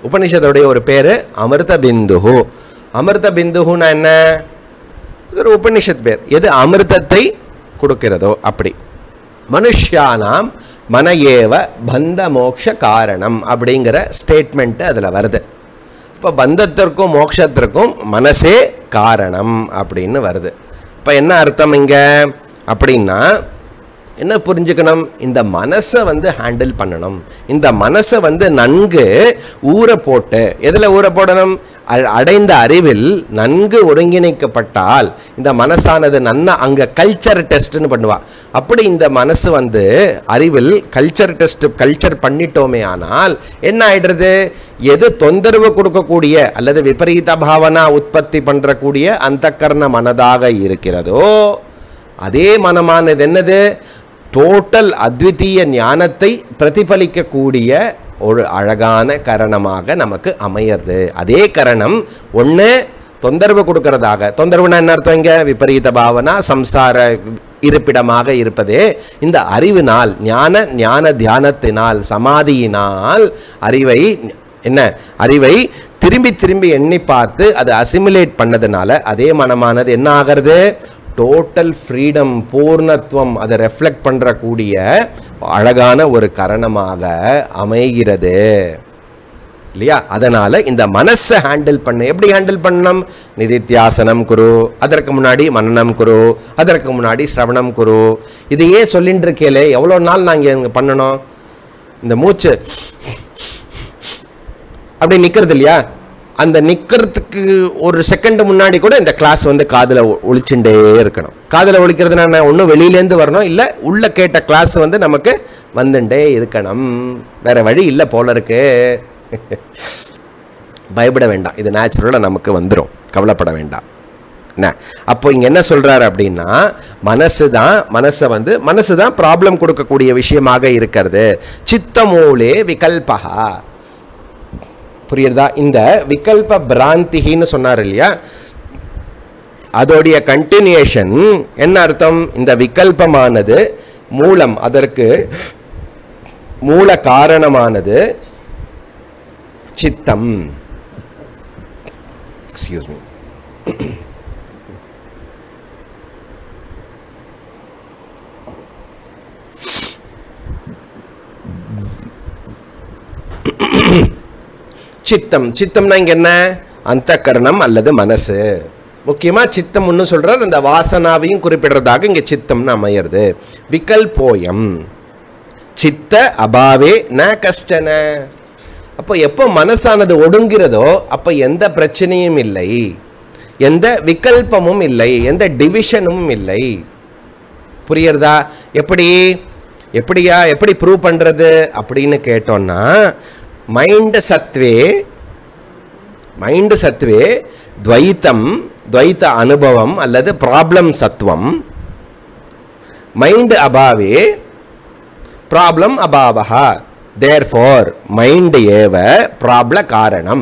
உபனிஷத்துடைய ஒரு பேர் அமிர்த பிந்துஹு அமிர்த பிந்துஹுன்னா என்ன இது ஒரு உபனிஷத் பேர் எது அமிர்தத்தை கொடுக்கிறதோ அப்படி மனுஷ்யானாம் மன ஏவ பந்த மோக்ஷ காரணம் அப்படிங்கிற ஸ்டேட்மெண்ட் அதில் வருது இப்போ பந்தத்திற்கும் மோட்சத்திற்கும் மனசே காரணம் அப்படின்னு வருது இப்போ என்ன அர்த்தம் இங்கே அப்படின்னா என்ன புரிஞ்சுக்கணும் இந்த மனசை வந்து ஹேண்டில் பண்ணணும் இந்த மனசை வந்து நன்கு ஊற போட்டு எதில் ஊற போடணும் அ- அடைந்த அறிவில் நன்கு ஒருங்கிணைக்கப்பட்டால் இந்த மனசானது நன்னா அங்கே கல்ச்சர் டெஸ்ட்னு பண்ணுவா அப்படி இந்த மனசு வந்து அறிவில் கல்ச்சர் டெஸ்ட் கல்ச்சர் பண்ணிட்டோமே ஆனால் என்ன ஆயிடுறது எது தொந்தரவு கொடுக்கக்கூடிய அல்லது விபரீத பாவனா உற்பத்தி பண்ணுறக்கூடிய அந்த மனதாக இருக்கிறதோ அதே மனமானது என்னது டோட்டல் அத்விதீய ஞானத்தை பிரதிபலிக்கக்கூடிய ஒரு அழகான கரணமாக நமக்கு அமையிறது அதே கரணம் ஒன்று தொந்தரவு கொடுக்கறதாக தொந்தரவுனா என்ன அர்த்தம் இங்க விபரீத பாவனா சம்சார இருப்பிடமாக இருப்பதே இந்த அறிவினால் ஞான ஞான தியானத்தினால் சமாதியினால் அறிவை என்ன அறிவை திரும்பி திரும்பி எண்ணி பார்த்து அது அசிமுலேட் பண்ணதுனால அதே மனமானது என்ன ஆகிறது டோட்டல் ஃப்ரீடம் பூர்ணத்துவம் அதை ரெஃப்ளெக்ட் பண்ணுற கூடிய அழகான ஒரு கரணமாக அமைகிறது இல்லையா அதனால இந்த மனசை ஹேண்டில் பண்ண எப்படி ஹேண்டில் பண்ணணும் நிதித்தியாசனம் குரு அதற்கு முன்னாடி மனனம் குரு அதற்கு முன்னாடி சிரவணம் குரு இதையே சொல்லிட்டு இருக்கேலே எவ்வளோ நாள் நாங்கள் இங்கே பண்ணணும் இந்த மூச்சு அப்படி நிற்கிறது இல்லையா அந்த நிற்கிறதுக்கு ஒரு செகண்ட் முன்னாடி கூட இந்த கிளாஸ் வந்து காதில் ஒழிச்சுட்டே இருக்கணும் காதில் ஒழிக்கிறதுனா என்ன ஒன்றும் வெளியிலேருந்து வரணும் இல்லை உள்ள கேட்ட கிளாஸ் வந்து நமக்கு வந்துட்டே இருக்கணும் வேற வழி இல்லை போல இருக்கு பயப்பட வேண்டாம் இது நேச்சுரலாக நமக்கு வந்துடும் கவலைப்பட வேண்டாம் என்ன அப்போ இங்கே என்ன சொல்கிறாரு அப்படின்னா மனசு தான் மனசை வந்து மனசு தான் ப்ராப்ளம் கொடுக்கக்கூடிய விஷயமாக இருக்கிறது சித்தமூலே விகல்பகா புரியுறதா இந்த விகல்ப பிராந்திகின்னு சொன்னார் இல்லையா அதோடைய கண்டினியூஷன் என்ன அர்த்தம் இந்த விகல்பமானது மூலம் அதற்கு மூல காரணமானது சித்தம் எக்ஸ்கியூஸ் மீ சித்தம் சித்தம்னா இங்க என்ன அந்த கரணம் அல்லது மனசு முக்கியமா சித்தம் ஒன்று சொல்றார் அந்த வாசனாவையும் குறிப்பிடுறதாக இங்க சித்தம்னு அமையிறது விகல்போயம் சித்த அபாவே ந கஷ்டன அப்போ எப்போ மனசானது ஒடுங்கிறதோ அப்போ எந்த பிரச்சனையும் இல்லை எந்த விகல்பமும் இல்லை எந்த டிவிஷனும் இல்லை புரியுறதா எப்படி எப்படியா எப்படி ப்ரூவ் பண்ணுறது அப்படின்னு கேட்டோன்னா மைண்ட் சத்வே மைண்ட் சத்வே துவைத்தம் துவைத்த அனுபவம் அல்லது ப்ராப்ளம் சத்துவம் மைண்ட் அபாவே ப்ராப்ளம் அபாவா தேர் ஃபோர் மைண்ட் ஏவ ப்ராப்ள காரணம்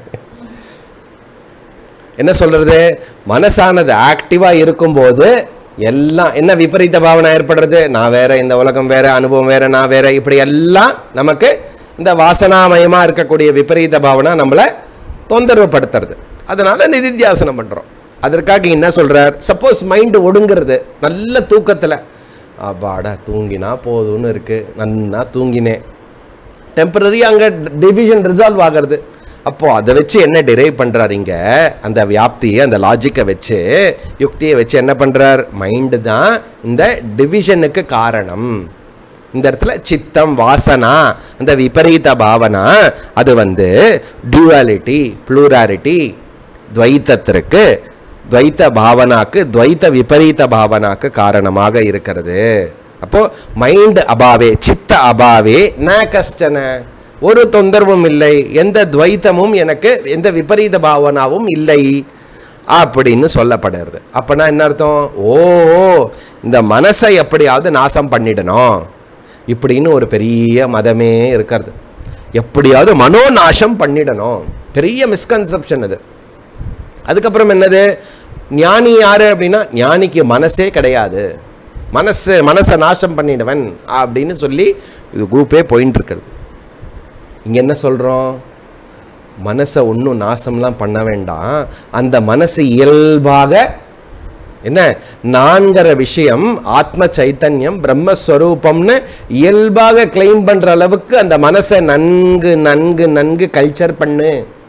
என்ன சொல்றது மனசானது ஆக்டிவா இருக்கும்போது எல்லாம் என்ன விபரீத பாவனை ஏற்படுறது நான் வேற இந்த உலகம் வேற அனுபவம் வேற நான் வேற இப்படி எல்லாம் நமக்கு இந்த வாசனாமயமா இருக்கக்கூடிய விபரீத பாவனை நம்மளை தொந்தரவு படுத்துறது அதனால நிதித்தியாசனம் பண்றோம் அதற்காக என்ன சொல்றார் சப்போஸ் மைண்டு ஒடுங்கிறது நல்ல தூக்கத்துல அப்பாடா தூங்கினா போதும்னு இருக்கு நன்னா தூங்கினேன் டெம்பரரி அங்கே டிவிஷன் ரிசால்வ் ஆகிறது அப்போ அதை வச்சு என்ன டிரைவ் பண்றார் இங்க அந்த வியாப்தியை அந்த லாஜிக்கை வச்சு யுக்தியை வச்சு என்ன பண்றார் மைண்டு தான் இந்த டிவிஷனுக்கு காரணம் இந்த இடத்துல சித்தம் வாசனா அந்த விபரீத பாவனா அது வந்து டியூவாலிட்டி ப்ளூராலிட்டி துவைத்தத்திற்கு துவைத்த பாவனாக்கு துவைத்த விபரீத பாவனாக்கு காரணமாக இருக்கிறது அப்போ மைண்ட் அபாவே சித்த அபாவே ந கஷ்டன ஒரு தொந்தரவும் இல்லை எந்த துவைத்தமும் எனக்கு எந்த விபரீத பாவனாவும் இல்லை அப்படின்னு சொல்லப்படுறது அப்பனா என்ன அர்த்தம் ஓ இந்த மனசை எப்படியாவது நாசம் பண்ணிடணும் இப்படின்னு ஒரு பெரிய மதமே இருக்கிறது எப்படியாவது மனோநாசம் பண்ணிடணும் பெரிய மிஸ்கன்செப்ஷன் இது அதுக்கப்புறம் என்னது ஞானி யாரு அப்படின்னா ஞானிக்கு மனசே கிடையாது மனசு மனசை நாசம் பண்ணிடுவன் அப்படின்னு சொல்லி இது குரூப்பே போயின்னு இருக்கிறது இங்கே என்ன சொல்கிறோம் மனசை ஒன்றும் நாசம்லாம் பண்ண வேண்டாம் அந்த மனசு இயல்பாக என்ன நான்கிற விஷயம் ஆத்ம சைத்தன்யம் பிரம்மஸ்வரூபம்னு இயல்பாக கிளைம் பண்ற அளவுக்கு அந்த மனசை நன்கு நன்கு நன்கு கல்ச்சர் பண்ணு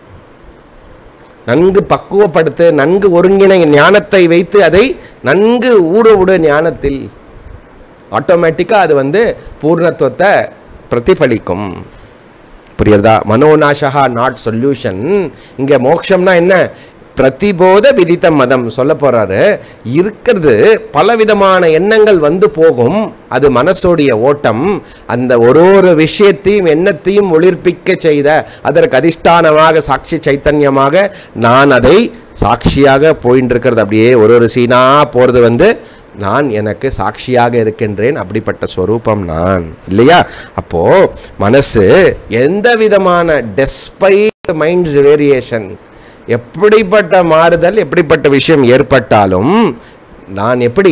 நன்கு பக்குவப்படுத்து நன்கு ஒருங்கிணை ஞானத்தை வைத்து அதை நன்கு ஊற விடு ஞானத்தில் ஆட்டோமேட்டிக்காக அது வந்து பூர்ணத்துவத்தை பிரதிபலிக்கும் புரியுறதா மனோநாசகா நாட் சொல்யூஷன் இங்கே மோட்சம்னா என்ன பிரதிபோத விதித்த மதம் சொல்ல போறாரு இருக்கிறது பலவிதமான எண்ணங்கள் வந்து போகும் அது மனசோடைய ஓட்டம் அந்த ஒரு ஒரு விஷயத்தையும் எண்ணத்தையும் ஒளிர்ப்பிக்க செய்த அதற்கு அதிஷ்டானமாக சாட்சி சைத்தன்யமாக நான் அதை சாட்சியாக போயின்னு இருக்கிறது அப்படியே ஒரு ஒரு சீனா போகிறது வந்து நான் எனக்கு சாட்சியாக இருக்கின்றேன் அப்படிப்பட்ட ஸ்வரூபம் நான் இல்லையா அப்போ மனசு எந்த விதமான டெஸ்பைட் மைண்ட்ஸ் வேரியேஷன் எப்படிப்பட்ட மாறுதல் எப்படிப்பட்ட விஷயம் ஏற்பட்டாலும் நான் எப்படி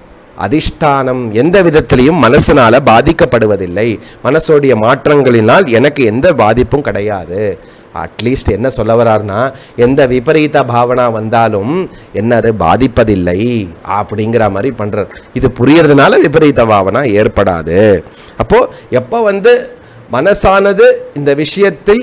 அதிஷ்டானம் எந்த விதத்திலையும் மனசினால பாதிக்கப்படுவதில்லை மனசோடைய மாற்றங்களினால் எனக்கு எந்த பாதிப்பும் கிடையாது அட்லீஸ்ட் என்ன சொல்ல வர்றாருன்னா எந்த விபரீத பாவனா வந்தாலும் என்ன அது பாதிப்பதில்லை அப்படிங்கிற மாதிரி பண்றார் இது புரியறதுனால விபரீத பாவனா ஏற்படாது அப்போ எப்போ வந்து மனசானது இந்த விஷயத்தில்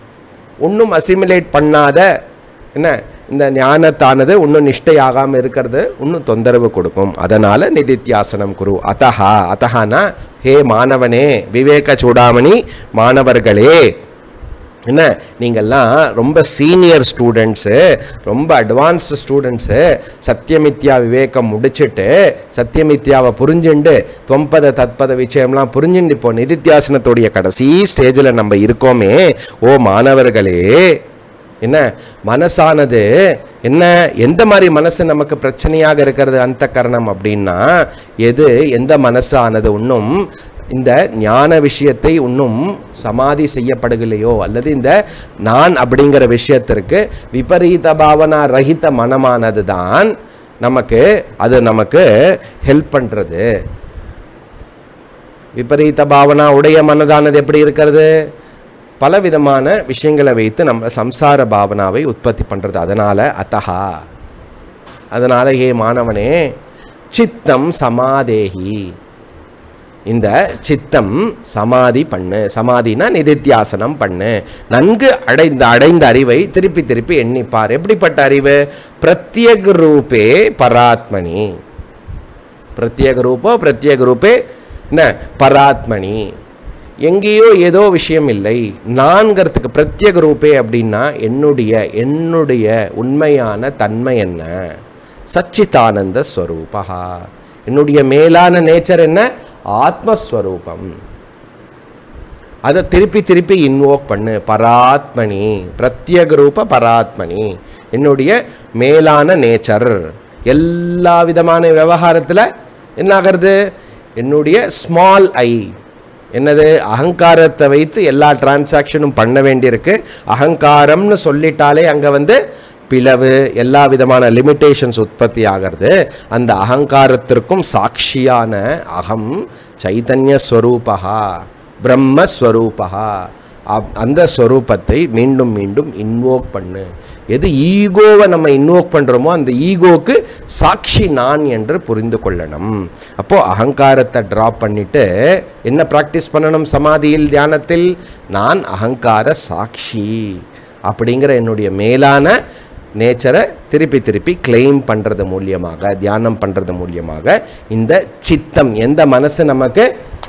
ஒன்றும் அசிமுலேட் பண்ணாத என்ன இந்த ஞானத்தானது இன்னும் நிஷ்டையாகாமல் இருக்கிறது இன்னும் தொந்தரவு கொடுக்கும் அதனால் நிதித்தியாசனம் குரு அத்தஹா அத்தஹானா ஹே மாணவனே விவேக சூடாமணி மாணவர்களே என்ன நீங்கள்லாம் ரொம்ப சீனியர் ஸ்டூடெண்ட்ஸு ரொம்ப அட்வான்ஸ்டு ஸ்டூடெண்ட்ஸு சத்தியமித்யா விவேகம் முடிச்சுட்டு சத்தியமித்யாவை புரிஞ்சுண்டு தொம்பத தத்பத விஷயம்லாம் புரிஞ்சுண்டு இப்போ நிதித்தியாசனத்துடைய கடைசி ஸ்டேஜில் நம்ம இருக்கோமே ஓ மாணவர்களே என்ன மனசானது என்ன எந்த மாதிரி மனசு நமக்கு பிரச்சனையாக இருக்கிறது அந்த கரணம் அப்படின்னா எது எந்த மனசானது இன்னும் இந்த ஞான விஷயத்தை இன்னும் சமாதி செய்யப்படுகலையோ அல்லது இந்த நான் அப்படிங்கிற விஷயத்திற்கு விபரீத பாவனா ரஹித மனமானது தான் நமக்கு அது நமக்கு ஹெல்ப் பண்ணுறது விபரீத பாவனா உடைய மனதானது எப்படி இருக்கிறது பலவிதமான விஷயங்களை வைத்து நம்ம சம்சார பாவனாவை உற்பத்தி பண்ணுறது அதனால் அத்தஹா அதனால் ஹே மாணவனே சித்தம் சமாதேகி இந்த சித்தம் சமாதி பண்ணு சமாதினா நிதித்தியாசனம் பண்ணு நன்கு அடைந்த அடைந்த அறிவை திருப்பி திருப்பி எண்ணிப்பார் எப்படிப்பட்ட அறிவு பிரத்யேக ரூபே பராத்மனி பிரத்யேக ரூபோ பிரத்யேக ரூபே என்ன பராத்மனி எங்கேயோ ஏதோ விஷயம் இல்லை நான்கிறதுக்கு பிரத்யேக ரூபே அப்படின்னா என்னுடைய என்னுடைய உண்மையான தன்மை என்ன சச்சிதானந்த ஸ்வரூபா என்னுடைய மேலான நேச்சர் என்ன ஆத்மஸ்வரூபம் அதை திருப்பி திருப்பி இன்வோக் பண்ணு பராத்மனி பிரத்யேக ரூப பராத்மனி என்னுடைய மேலான நேச்சர் எல்லா விதமான விவகாரத்தில் என்ன ஆகிறது என்னுடைய ஸ்மால் ஐ என்னது அகங்காரத்தை வைத்து எல்லா டிரான்சாக்ஷனும் பண்ண வேண்டியிருக்கு அகங்காரம்னு சொல்லிட்டாலே அங்கே வந்து பிளவு எல்லா விதமான லிமிட்டேஷன்ஸ் உற்பத்தி ஆகிறது அந்த அகங்காரத்திற்கும் சாட்சியான அகம் சைத்தன்ய ஸ்வரூபா பிரம்மஸ்வரூபா அந்த ஸ்வரூபத்தை மீண்டும் மீண்டும் இன்வோக் பண்ணு எது ஈகோவை நம்ம இன்வோக் பண்ணுறோமோ அந்த ஈகோவுக்கு சாட்சி நான் என்று புரிந்து கொள்ளணும் அப்போது அகங்காரத்தை ட்ராப் பண்ணிட்டு என்ன ப்ராக்டிஸ் பண்ணணும் சமாதியில் தியானத்தில் நான் அகங்கார சாட்சி அப்படிங்கிற என்னுடைய மேலான நேச்சரை திருப்பி திருப்பி கிளைம் பண்ணுறது மூலியமாக தியானம் பண்ணுறது மூலியமாக இந்த சித்தம் எந்த மனசு நமக்கு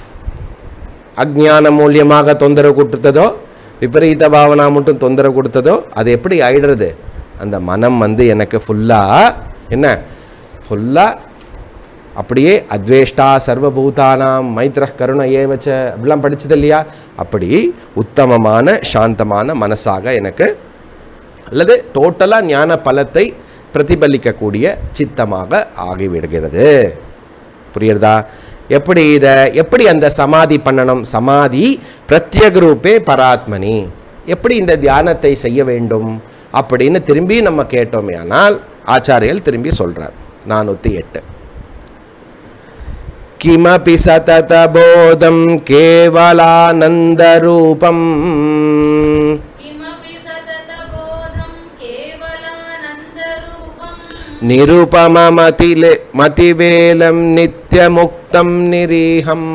அஜ்ஞான மூலியமாக தொந்தரவு கொடுத்ததோ விபரீத பாவனா மட்டும் தொந்தரவு கொடுத்ததோ அது எப்படி ஆயிடுறது அந்த மனம் வந்து எனக்கு ஃபுல்லாக என்ன ஃபுல்லாக அப்படியே அத்வேஷ்டா சர்வபூதானாம் மைத்ர கருண ஏவச்ச அப்படிலாம் படிச்சது இல்லையா அப்படி உத்தமமான சாந்தமான மனசாக எனக்கு அல்லது டோட்டலாக ஞான பலத்தை பிரதிபலிக்கக்கூடிய சித்தமாக ஆகிவிடுகிறது புரியுறதா எப்படி இதை எப்படி அந்த சமாதி பண்ணணும் சமாதி பிரத்யேக ரூபே பராத்மனி எப்படி இந்த தியானத்தை செய்ய வேண்டும் அப்படின்னு திரும்பி நம்ம கேட்டோமே ஆனால் ஆச்சாரியர்கள் திரும்பி சொல்றார் நானூற்றி எட்டு கிமபி சதத போதம் கேவலானந்த ரூபம் किमपि सततबोधं நிருபமமதிலே மதிவேலம் நித்யமுக்தம் நிரீஹம்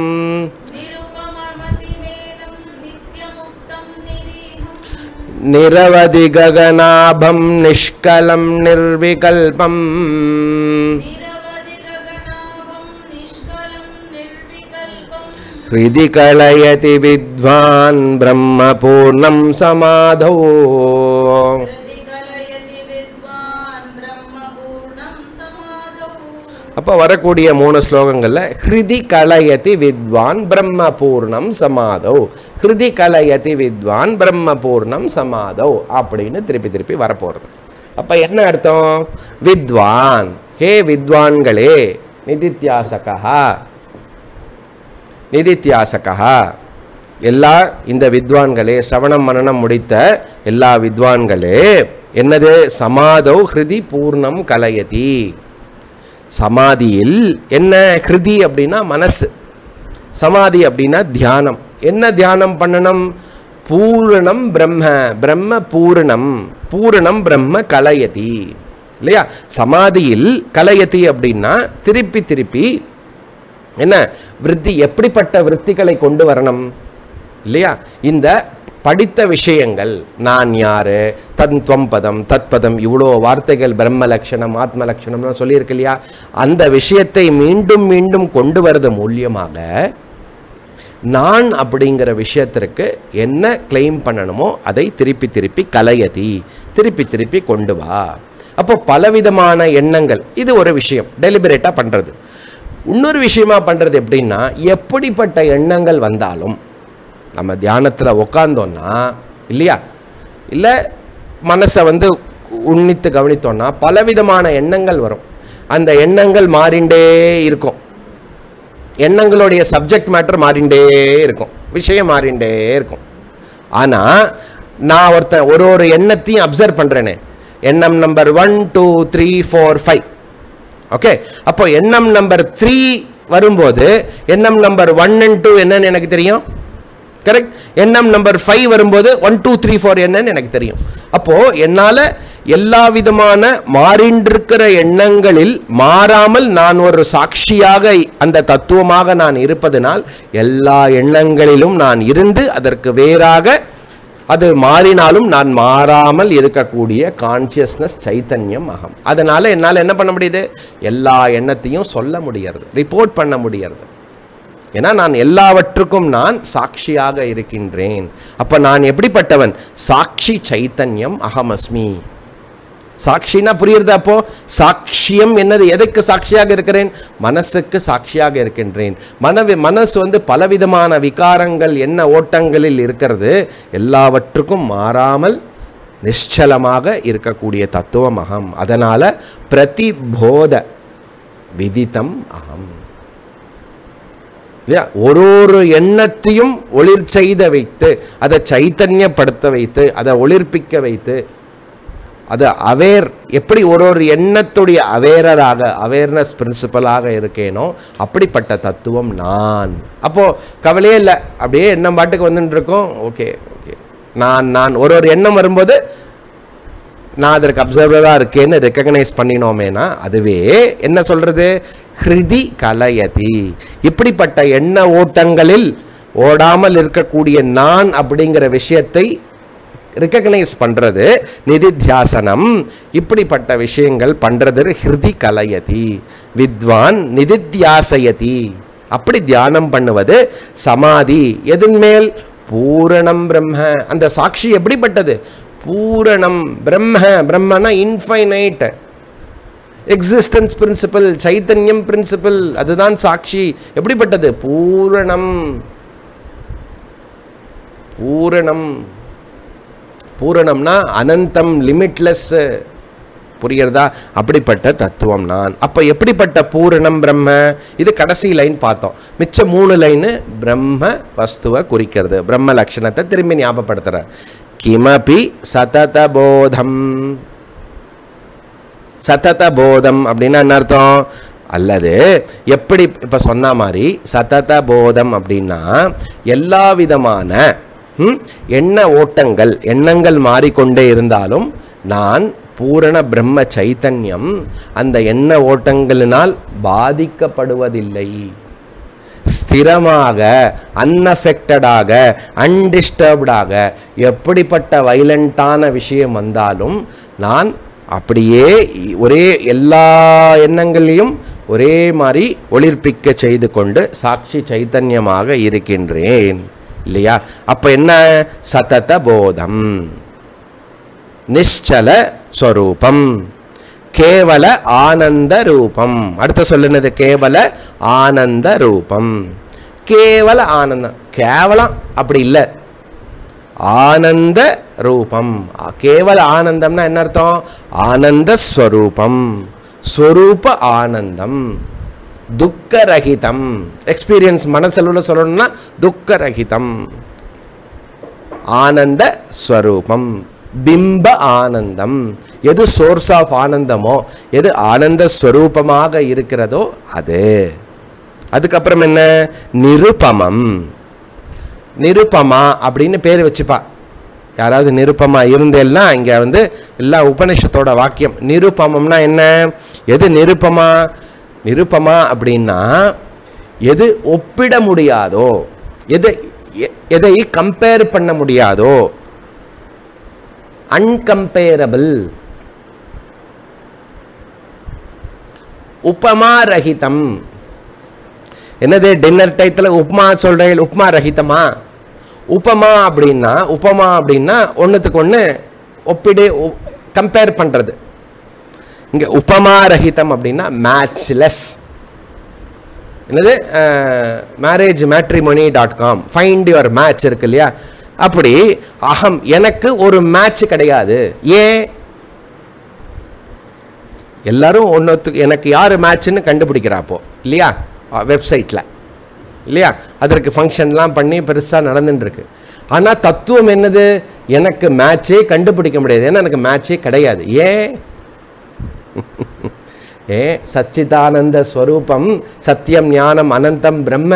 निरुपममतिमेलं नित्यमुक्तं निरीहम् நிரவதி ககனாபம் நிஷ்கலம் நிர்விகல்பம் निरवधि गगनाभं निष्कलं निर्विकल्पम् ஹிருதி கலயதி வித்வான் பிரம்மபூர்ணம் சமாதோ हृदि कलयति विद्वान् ब्रह्मपूर्णं समाधौ அப்போ வரக்கூடிய மூணு ஸ்லோகங்கள்ல ஹிருதி கலயதி வித்வான் பிரம்மபூர்ணம் சமாதோ ஹிருதி கலயதி வித்வான் பிரம்மபூர்ணம் சமாதோ அப்படின்னு திருப்பி திருப்பி வரப்போகிறது அப்போ என்ன அர்த்தம் வித்வான் ஹே வித்வான்களே நிதித்தியாசகா நிதித்தியாசகா எல்லா இந்த வித்வான்களே சிரவணம் மனனம் முடித்த எல்லா வித்வான்களே என்னது சமாதௌ ஹிருதி பூர்ணம் கலயதி சமாதியில் என்ன ஹிருதி அப்படின்னா மனசு சமாதி அப்படின்னா தியானம் என்ன தியானம் பண்ணணும் பூரணம் பிரம்ம பிரம்ம பூரணம் பூரணம் பிரம்ம கலயதி இல்லையா சமாதியில் கலயதி அப்படின்னா திருப்பி திருப்பி என்ன விருத்தி எப்படிப்பட்ட விருத்திகளை கொண்டு வரணும் இல்லையா இந்த படித்த விஷயங்கள் நான் யாரு தன் துவம் பதம் தத்பதம் இவ்வளோ வார்த்தைகள் பிரம்ம லட்சணம் ஆத்ம லட்சணம்னு சொல்லியிருக்கு இல்லையா அந்த விஷயத்தை மீண்டும் மீண்டும் கொண்டு வரது மூலியமாக நான் அப்படிங்கிற விஷயத்திற்கு என்ன கிளைம் பண்ணணுமோ அதை திருப்பி திருப்பி கலையதி திருப்பி திருப்பி கொண்டு வா அப்போ பலவிதமான எண்ணங்கள் இது ஒரு விஷயம் டெலிபரேட்டாக பண்ணுறது இன்னொரு விஷயமா பண்ணுறது எப்படின்னா எப்படிப்பட்ட எண்ணங்கள் வந்தாலும் நம்ம தியானத்தில் உக்காந்தோன்னா இல்லையா இல்லை மனசை வந்து உன்னித்து கவனித்தோன்னா பலவிதமான எண்ணங்கள் வரும் அந்த எண்ணங்கள் மாறிண்டே இருக்கும் எண்ணங்களுடைய சப்ஜெக்ட் மேட்டர் மாறிண்டே இருக்கும் விஷயம் மாறிண்டே இருக்கும் ஆனால் நான் ஒருத்தன் ஒரு ஒரு எண்ணத்தையும் அப்சர்வ் பண்ணுறேனே எண்ணம் number one two three four five okay அப்போ எண்ணம் நம்பர் த்ரீ வரும்போது எண்ணம் நம்பர் ஒன் அண்ட் டூ என்னன்னு எனக்கு தெரியும் கரெக்ட் எண்ணம் நம்பர் ஃபைவ் வரும்போது ஒன் டூ த்ரீ ஃபோர் என்னன்னு எனக்கு தெரியும் அப்போது என்னால் எல்லா விதமான மாறின்றிருக்கிற எண்ணங்களில் மாறாமல் நான் ஒரு சாட்சியாக அந்த தத்துவமாக நான் இருப்பதனால் எல்லா எண்ணங்களிலும் நான் இருந்து அதற்கு வேறாக அது மாறினாலும் நான் மாறாமல் இருக்கக்கூடிய கான்சியஸ்னஸ் சைத்தன்யம் அகம் அதனால என்னால் என்ன பண்ண முடியுது எல்லா எண்ணத்தையும் சொல்ல முடியறது ரிப்போர்ட் பண்ண முடியறது ஏன்னா நான் எல்லாவற்றுக்கும் நான் சாட்சியாக இருக்கின்றேன் அப்ப நான் எப்படிப்பட்டவன் சாட்சி சைத்தன்யம் அகமஸ்மி சாட்சினா புரியுறது அப்போ சாட்சியம் என்னது எதுக்கு சாட்சியாக இருக்கிறேன் மனசுக்கு சாட்சியாக இருக்கின்றேன் மனவி மனசு வந்து பலவிதமான விகாரங்கள் என்ன ஓட்டங்களில் இருக்கிறது எல்லாவற்றுக்கும் மாறாமல் நிశ్చலமாக இருக்கக்கூடிய தத்துவம் அகம் அதனால பிரதிபோத விதித்தம் அகம் இல்லையா ஒரு ஒரு எண்ணத்தையும் ஒளிர் செய்த வைத்து அதை சைத்தன்யப்படுத்த வைத்து அதை ஒளிர்ப்பிக்க வைத்து அது அவேர் எப்படி ஒரு ஒரு எண்ணத்துடைய அவேரராக அவேர்னஸ் பிரின்சிபலாக இருக்கேனோ அப்படிப்பட்ட தத்துவம் நான் அப்போது கவலையே இல்லை அப்படியே எண்ணம் பாட்டுக்கு வந்துட்டு இருக்கோம் ஓகே ஓகே நான் நான் ஒரு ஒரு எண்ணம் வரும்போது நான் அதற்கு அப்சர்வராக இருக்கேன்னு ரெக்கக்னைஸ் பண்ணினோமேனா அதுவே என்ன சொல்றது ஹிருதி கலயதி இப்படிப்பட்ட எண்ண ஓட்டங்களில் ஓடாமல் இருக்கக்கூடிய நான் அப்படிங்கிற விஷயத்தை ரெக்கக்னைஸ் பண்ணுறது நிதித்தியாசனம் இப்படிப்பட்ட விஷயங்கள் பண்ணுறது ஹிருதி கலயதி வித்வான் நிதித்தியாசயதி அப்படி தியானம் பண்ணுவது சமாதி எதன் மேல் பூரணம் பிரம்ம அந்த சாட்சி எப்படிப்பட்டது பூரணம் பிரம்ம பிரம்மனா இன்ஃபைனைட் எக்ஸிஸ்டன்ஸ் பிரின்சிபல் சைத்தன்யம் பிரின்சிபல் அதுதான் சாட்சி எப்படிப்பட்டது பூரணம் பூரணம் பூரணம்னா அனந்தம் லிமிட்லெஸ் புரிகிறதா அப்படிப்பட்ட தத்துவம் நான் அப்போ எப்படிப்பட்ட பூரணம் பிரம்ம இது கடைசி லைன் பார்த்தோம் மிச்ச மூணு லைனு பிரம்ம வஸ்துவை குறிக்கிறது பிரம்ம லட்சணத்தை திரும்பி ஞாபகப்படுத்துற கிமபி சதத போதம் சதத போதம் அப்படின்னா என்ன அர்த்தம் அல்லது எப்படி இப்போ சொன்ன மாதிரி சதத போதம் அப்படின்னா எல்லா விதமான ம், எண்ண ஓட்டங்கள் எண்ணங்கள் மாறிக்கொண்டே இருந்தாலும் நான் பூரண பிரம்ம சைத்தன்யம் அந்த எண்ண ஓட்டங்களினால் பாதிக்கப்படுவதில்லை ஸ்திரமாக அன்அஃபெக்டடாக அன்டிஸ்டர்ப்டாக எப்படிப்பட்ட வைலண்ட்டான விஷயம் வந்தாலும் நான் அப்படியே இ- ஒரே எல்லா எண்ணங்களையும் ஒரே மாதிரி ஒளிர்ப்பிக்க செய்து கொண்டு சாட்சி சைத்தன்யமாக இருக்கின்றேன் இல்லையா அப்போ என்ன சதத போதம் நிశ్చல ஸ்வரூபம் கேவல ஆனந்த ரூபம் அடுத்த சொல்லுனது கேவல ஆனந்த ரூபம் கேவல ஆனந்தம் கேவலம் அப்படி இல்லை ஆனந்த ரூபம் ஆ, கேவல ஆனந்தம்னா என்ன அர்த்தம் ஆனந்த ஸ்வரூபம் ஸ்வரூப ஆனந்தம் துக்கரகிதம் எக்ஸ்பீரியன்ஸ் மனசெலவில் சொல்லணும்னா துக்கரகிதம் ஆனந்த ஸ்வரூபம் பிம்ப ஆனந்தம் எது சோர்ஸ் ஆஃப் ஆனந்தமோ எது ஆனந்த ஸ்வரூபமாக இருக்கிறதோ அது அதுக்கப்புறம் என்ன நிருபமம் நிருபமா அப்படின்னு பேர் வச்சுப்பா யாராவது நிருப்பமா இருந்தேன்னா இங்கே வந்து எல்லா உபனிஷத்தோட வாக்கியம் நிருபமம்னா என்ன எது நிருப்பமா நிருப்பமா அப்படின்னா எது ஒப்பிட முடியாதோ எது எ- எதை கம்பேர் பண்ண முடியாதோ அன்கம்பேரபிள் உபமா ரஹிதம் என்னது டின்னர் டயத்தில் உப்மா சொல்கிறேன் உப்மா ரஹிதமா உபமா அப்படின்னா உபமா அப்படின்னா ஒன்றுத்துக்கு ஒன்று ஒப்பிடு கம்பேர் பண்ணுறது இங்கே உபமா ரஹிதம் அப்படின்னா மேட்ச்லெஸ் என்னது marriage matrimony dot com find your match இருக்கு இல்லையா அப்படி அகம் எனக்கு ஒரு மேட்ச் கிடையாது ஏன் எல்லாரும் ஒன்றுத்துக்கு எனக்கு யார் மேட்ச்னு கண்டுபிடிக்கிறா அப்போ இல்லையா வெப்சைட்டில் இல்லையா அதற்கு ஃபங்க்ஷன்லாம் பண்ணி பெருசாக நடந்துட்டு இருக்கு ஆனால் தத்துவம் என்னது எனக்கு மேட்சே கண்டுபிடிக்க முடியாது ஏன்னா எனக்கு மேட்சே கிடையாது ஏன் ஏ சச்சிதானந்த ஸ்வரூபம் சத்தியம் ஞானம் அனந்தம் பிரம்ம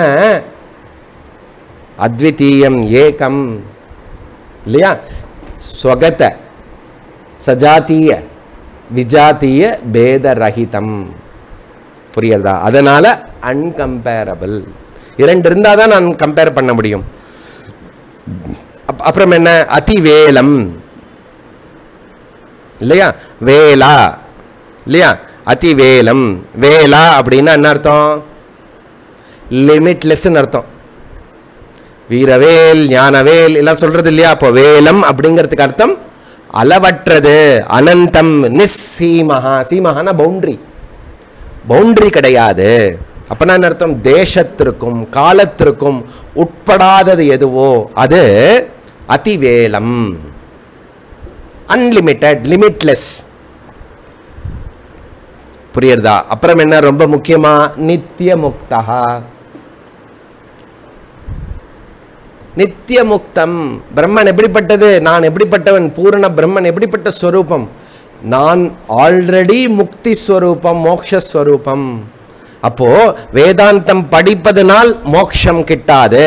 அத்விதீயம் ஏகம் இல்லையா ஸ்வகத சஜாத்திய விஜாத்திய பேதரகிதம் புரியுறதா அதனால அன்கம்பேரபிள் இரண்டு இருந்தால் தான் நான் கம்பேர் பண்ண முடியும் அப்- அப்புறம் என்ன அதிவேலம் இல்லையா வேலா இல்லையா அதிவேலம் வேலா அப்படின்னா என்ன அர்த்தம் லிமிட்லெஸ்ன்னு அர்த்தம் வீரவேல் ஞானவேல் எல்லாம் சொல்றது இல்லையா அப்போ வேலம் அப்படிங்கிறதுக்கு அர்த்தம் அளவற்றது அனந்தம் நிஸ்ஸீமஹா சீமஹானா பவுண்டரி பவுண்டரி கிடையாது அப்பனா என்ன அர்த்தம் தேசத்திற்கும் காலத்திற்கும் உட்படாதது எதுவோ அது அதிவேலம் அன்லிமிட்டெட் லிமிட்லெஸ் புரியுறதா அப்புறம் என்ன ரொம்ப முக்கியமா நித்திய முக்தா நித்திய முக்தம் பிரம்மன் எப்படிப்பட்டது நான் எப்படிப்பட்டவன் பூரண பிரம்மன் எப்படிப்பட்ட ஸ்வரூபம் நான் ஆல்ரெடி முக்தி ஸ்வரூபம் மோக்ஷ ஸ்வரூபம் அப்போ வேதாந்தம் படிப்பதனால் மோக்ஷம் கிட்டாது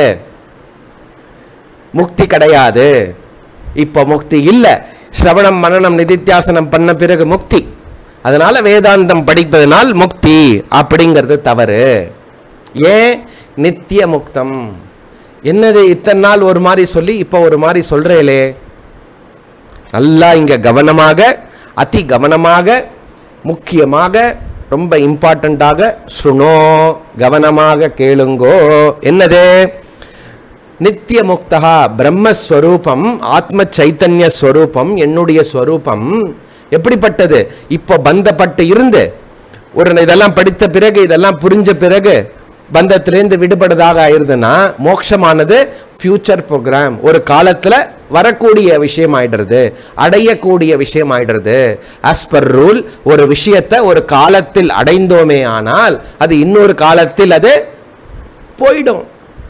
முக்தி கிடையாது இப்போ முக்தி இல்லை ஸ்ரவணம் மனனம் நிதித்தியாசனம் பண்ண பிறகு முக்தி அதனால வேதாந்தம் படிப்பதனால் முக்தி அப்படிங்கிறது தவறு ஏன் நித்திய முக்தம் என்னது இத்தனை நாள் ஒரு மாதிரி சொல்லி இப்போ ஒரு மாதிரி சொல்றேலே நல்லா இங்க கவனமாக அதி கவனமாக முக்கியமாக ரொம்ப இம்பார்ட்டண்ட்டாக சுணோ கவனமாக கேளுங்கோ என்னது நித்திய முக்தா பிரம்மஸ்வரூபம் ஆத்ம சைத்தன்ய ஸ்வரூபம் என்னுடைய ஸ்வரூபம் எப்படிப்பட்டது இப்போ பந்தப்பட்டு இருந்து ஒரு இதெல்லாம் படித்த பிறகு இதெல்லாம் புரிஞ்ச பிறகு பந்தத்திலேருந்து விடுபடுதாக ஆயிருதுன்னா மோட்சமானது ஃபியூச்சர் ப்ரோக்ராம் ஒரு காலத்தில் வரக்கூடிய விஷயம் ஆயிடுறது அடையக்கூடிய விஷயம் ஆயிடுறது ஆஸ் பர் ரூல் ஒரு விஷயத்தை ஒரு காலத்தில் அடைந்தோமே ஆனால் அது இன்னொரு காலத்தில் அது போயிடும்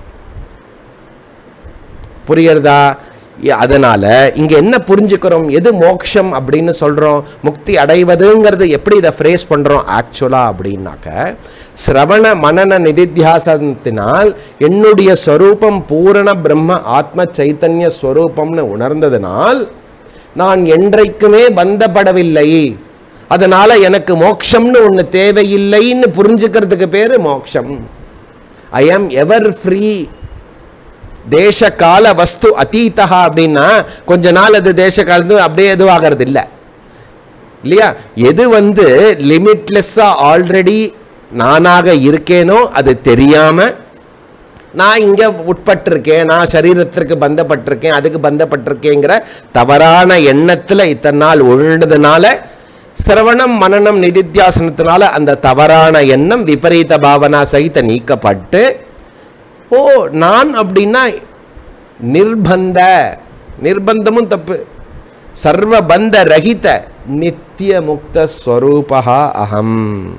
புரியுறதா இ- அதனால இங்க என்ன புரிஞ்சுக்கிறோம் எது மோக்ஷம் அப்படின்னு சொல்றோம் முக்தி அடைவதுங்கிறது எப்படி இதை ஃப்ரேஸ் பண்றோம் ஆக்சுவலா அப்படின்னாக்க சிரவண மனன நிதித்தியாசனத்தினால் என்னுடைய ஸ்வரூபம் பூரண பிரம்ம ஆத்ம சைத்தன்ய ஸ்வரூபம்னு உணர்ந்ததனால் நான் என்றைக்குமே பந்தப்படவில்லை அதனால எனக்கு மோட்சம்னு ஒன்று தேவையில்லைன்னு புரிஞ்சுக்கிறதுக்கு பேரு மோட்சம் ஐ ஆம் எவர் ஃப்ரீ தேச கால வஸ்து அதீதா அப்படின்னா கொஞ்ச நாள் அது தேச காலத்து அப்படியே எதுவாகிறது இல்லை இல்லையா எது வந்து லிமிட்லெஸ்ஸா ஆல்ரெடி நானாக இருக்கேனோ அது தெரியாம நான் இங்க உட்பட்டிருக்கேன் நான் சரீரத்திற்கு பந்தப்பட்டிருக்கேன் அதுக்கு பந்தப்பட்டிருக்கேங்கிற தவறான எண்ணத்துல இத்தனை நாள் உழுந்ததுனால சிரவணம் மனனம் நிதித்தியாசனத்தினால அந்த தவறான எண்ணம் விபரீத பாவனா சகித நீக்கப்பட்டு ஓ நான் அப்படின்னா நிர்பந்த நிர்பந்தமும் தப்பு சர்வ பந்த ரஹித நித்திய முக்த ஸ்வரூபா அகம்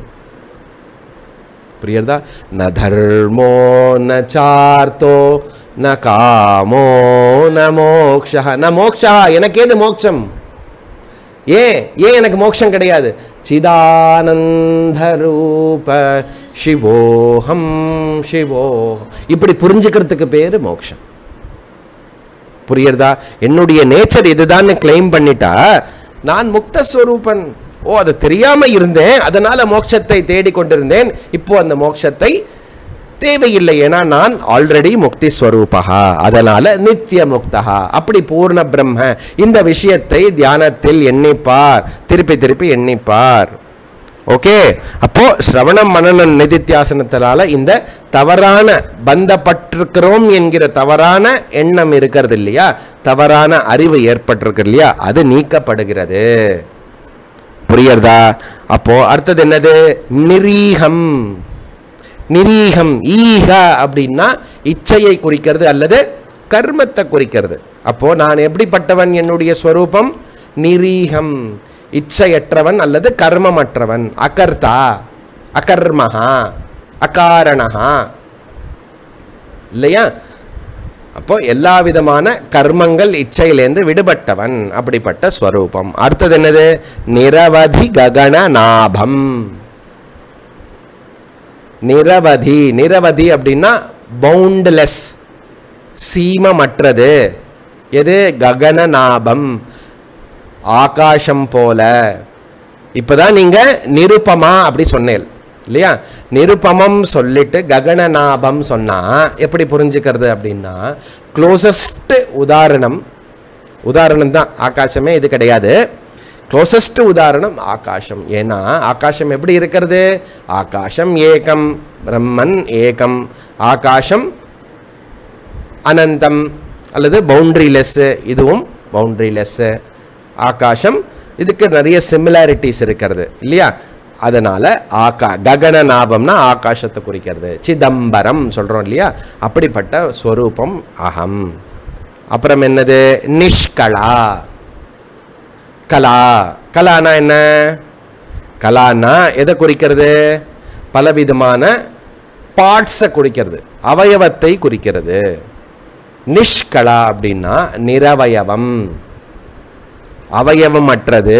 புரியுறதா ந தர்மோ ந சார்த்தோ ந காமோ ந மோக்ஷா ந மோக்ஷா எனக்கு ஏது மோட்சம் ஏன் ஏன் எனக்கு மோட்சம் கிடையாது சிதானந்த ரூப சிவோஹம் சிவோ இப்படி புரிஞ்சுக்கிறதுக்கு பேரு மோட்சம் புரியுறதா என்னுடைய நேச்சர் இதுதான்னு கிளைம் பண்ணிட்டா நான் முக்த ஸ்வரூபன் ஓ அது தெரியாம இருந்தேன் அதனால மோட்சத்தை தேடிக்கொண்டிருந்தேன் இப்போ அந்த மோட்சத்தை தேவையில்லை ஏன்னா நான் ஆல்ரெடி முக்தி ஸ்வரூபகா அதனால நித்திய முக்தகா அப்படி பூர்ண பிரம்ம இந்த விஷயத்தை தியானத்தில் எண்ணிப்பார் திருப்பி திருப்பி எண்ணிப்பார் ஓகே அப்போ ஸ்ரவணம் மனநம் நிதித்தியாசனத்தினால இந்த தவறான பந்தப்பட்டிருக்கிறோம் என்கிற தவறான எண்ணம் இருக்கிறது இல்லையா தவறான அறிவு ஏற்பட்டிருக்கு இல்லையா அது நீக்கப்படுகிறது புரியுறதா அப்போ அடுத்தது என்னது நிரீகம் நிரீகம் ஈக அப்படின்னா இச்சையை குறிக்கிறது அல்லது கர்மத்தை குறிக்கிறது அப்போ நான் எப்படிப்பட்டவன் என்னுடைய ஸ்வரூபம் நிரீகம் இச்சையற்றவன் அல்லது கர்மமற்றவன் அகர்த்தா அகர்மஹா அகாரணஹா இல்லையா அப்போ எல்லா விதமான கர்மங்கள் இச்சையிலேருந்து விடுபட்டவன் அப்படிப்பட்ட ஸ்வரூபம் அடுத்தது என்னது நிரவதி ககன நாபம் நிரவதி நிரவதி அப்படின்னா பவுண்ட்லெஸ் சீமமற்றது எது ககன நாபம் ஆகாசம் போல இப்பதான் நீங்க நிருபமா அப்படி சொன்னேன் இல்லையா நிருபமம் சொல்லிட்டு ககனநாபம் சொன்னா எப்படி புரிஞ்சுக்கிறது அப்படின்னா க்ளோசஸ்ட் உதாரணம் உதாரணம் தான் ஆகாசமே இது கிடையாது க்ளோசஸ்ட் உதாரணம் ஆகாசம் ஏன்னா ஆகாசம் எப்படி இருக்கிறது ஆகாசம் ஏகம் பிரம்மன் ஏகம் ஆகாசம் அனந்தம் அல்லது பவுண்ட்ரிலெஸ்ஸு இதுவும் பவுண்ட்ரிலெஸ்ஸு ஆகாசம் இதுக்கு நிறைய சிமிலாரிட்டிஸ் இருக்கிறது இல்லையா அதனால ஆகா ககன நாபம்னா ஆகாசத்தை குறிக்கிறது சிதம்பரம் சொல்றோம் இல்லையா அப்படிப்பட்ட ஸ்வரூபம் அகம் அப்புறம் என்னது நிஷ்கலா கலா கலானா என்ன கலானா எதை குறிக்கிறது பலவிதமான பார்ட்ஸை குறிக்கிறது அவயவத்தை குறிக்கிறது நிஷ்கலா அப்படின்னா நிரவயவம் அவயவமற்றது